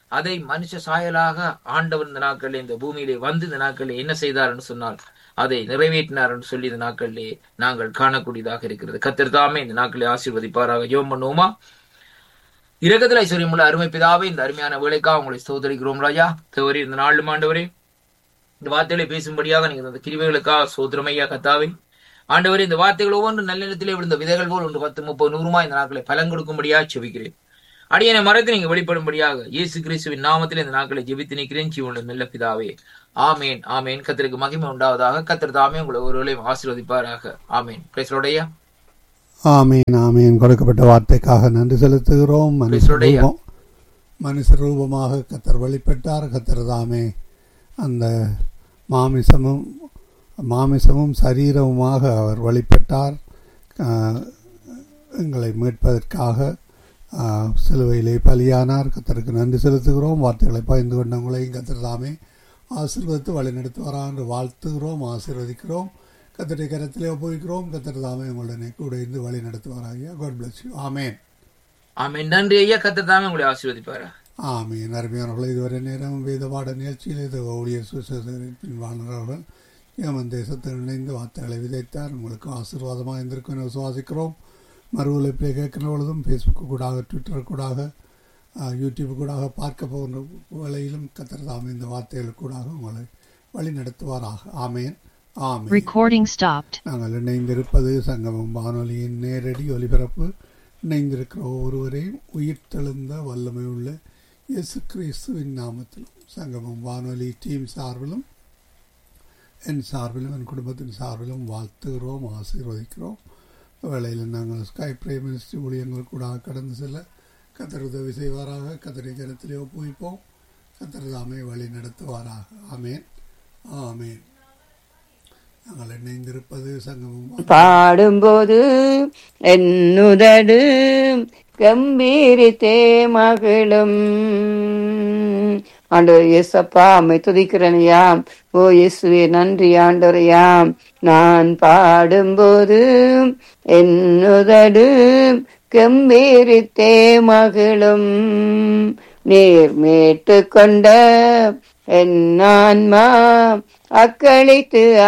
S1: அதை மனுஷ சாயலாக ஆண்டவர் இந்த நாட்களில் இந்த பூமியிலே வந்து இந்த நாட்களில் என்ன செய்தார் என்று சொன்னால் அதை நிறைவேற்றினார் என்று சொல்லி இந்த நாட்களிலே நாங்கள் காணக்கூடியதாக இருக்கிறது கத்தர் தாமே இந்த நாட்களை ஆசீர்வதிப்பாராக ஜெபம் பண்ணுவோமா இரக்கத்தில் ஐஸ்வர்யமுள்ள அருமை பிதாவே இந்த அருமையான வேலைக்காக உங்களை சோதரிக்கிறோம் ராஜா தேவரே இந்த நாளும் ஆண்டவரே இந்த வார்த்தைகளை பேசும்படியாக நீங்கள் அந்த கிருவைகளுக்காக சோதரமையா கத்தாவே ஆண்டவரே இந்த வார்த்தைகள் ஒவ்வொன்றும் நல்ல நிலத்திலே விழுந்த விதைகள் போல் ஒன்று பத்து முப்பது நூறுமா இந்த நாட்களை பலன் கொடுக்கும்படியாக செபிக்கிறேன் அடியனை மறந்து நீங்க வெளிப்படும்படியாக இயேசு கிறிஸ்துவின் நாமத்தில் இந்த நாட்களை ஜெபித்து நிற்கிறேன் ஜீவனுள்ள மெல்ல பிதாவே ஆமேன் ஆமேன் கத்திற்கு மகிமை உண்டாவதாக கத்தர் தாமே உங்களை ஒருவரையும் ஆசீர்வதிப்பாராக ஆமேன் பேசுறோடைய
S2: ஆமீன் ஆமீன் கொடுக்கப்பட்ட வார்த்தைக்காக நன்றி செலுத்துகிறோம் மனுஷ
S1: பேசுறோடைய
S2: ரூபம் மனுஷ ரூபமாக கத்தர் வெளிப்பட்டார் கத்தர் தாமே அந்த மாமிசமும் மாமிசமும் சரீரமுமாக அவர் வெளிப்பட்டார் ஆஹ், எங்களை மீட்பதற்காக ஆஹ், சிலுவையிலே பலியானார் கத்தருக்கு நன்றி செலுத்துகிறோம் வார்த்தைகளை பகிர்ந்து கொண்டவங்களையும் கத்தர் தாமே ஆசீர்வதித்து வழிநடத்துவாரா என்று வாழ்த்துகிறோம் ஆசீர்வதிக்கிறோம் கத்தருடைய கரத்திலே ஒப்புவிக்கிறோம் கத்தர் தாமே உங்களுடனே கூட இருந்து வழி நடத்துவாராக God bless you amen
S1: amen நன்றி ஐயா கத்தர் தாமே உங்களை ஆசீர்வதிப்பாரா
S2: ஆமீன் அருமையானவர்கள் இதுவரை நேரம் வேதபாட நிகழ்ச்சியில் இது ஊழியர் சுசேசரின் பின்வாளர்கள் ஏமன் தேசத்தில் இணைந்து வார்த்தைகளை விதைத்தார் உங்களுக்கு ஆசீர்வாதமாக இருந்திருக்கும் என விசுவாசிக்கிறோம் மறு உழைப்பிலே கேட்கிற பொழுதும் ஃபேஸ்புக்கு கூடாக ட்விட்டர் கூடாக ஆஹ், யூடியூப் கூடாக பார்க்க போகின்ற வேளையிலும் கத்தர் தாமே இந்த வார்த்தைகள் கூடாக உங்களை வழி நடத்துவாராக ஆமேன் ஆமேன்
S3: Recording stopped.
S2: நாங்கள் இணைந்திருப்பது சங்கமம் வானொலியின் நேரடி ஒலிபரப்பு இணைந்திருக்கிற ஒவ்வொருவரையும் உயிர்த்தெழுந்த வல்லமை உள்ள இயேசு கிறிஸ்துவின் நாமத்திலும் சங்கமம் வானொலி டீம் சார்பிலும் என் சார்பிலும் என் குடும்பத்தின் சார்பிலும் வாழ்த்துகிறோம் ஆசீர்வதிக்கிறோம் வேளையில் நாங்கள் ஸ்கை பிரைம் மினிஸ்ட்ரி ஊழியங்கள் கூட கடந்து செல்ல கத்தர் உதவி செய்வாராக கத்தரை கருத்திலே ஒப்புவிப்போம் கத்தர் தாமே வழி நடத்துவாராக ஆமேன் ஆமேன் நாங்கள் இணைந்திருப்பது சங்கமம்
S4: பாடும்போது என்னுதடு கம்பீரித்தே மகிழும் ஆண்டவர் இயேசப்பா அம்மை துதிக்கிறனையாம் ஓ இயேசுவே நன்றி ஆண்டவரையாம் நான் பாடும்போது என்னுதடு கம்பீரித்தே மகிழும் நீர் மீட்டு கொண்ட என் ஆன்மா அக்களித்து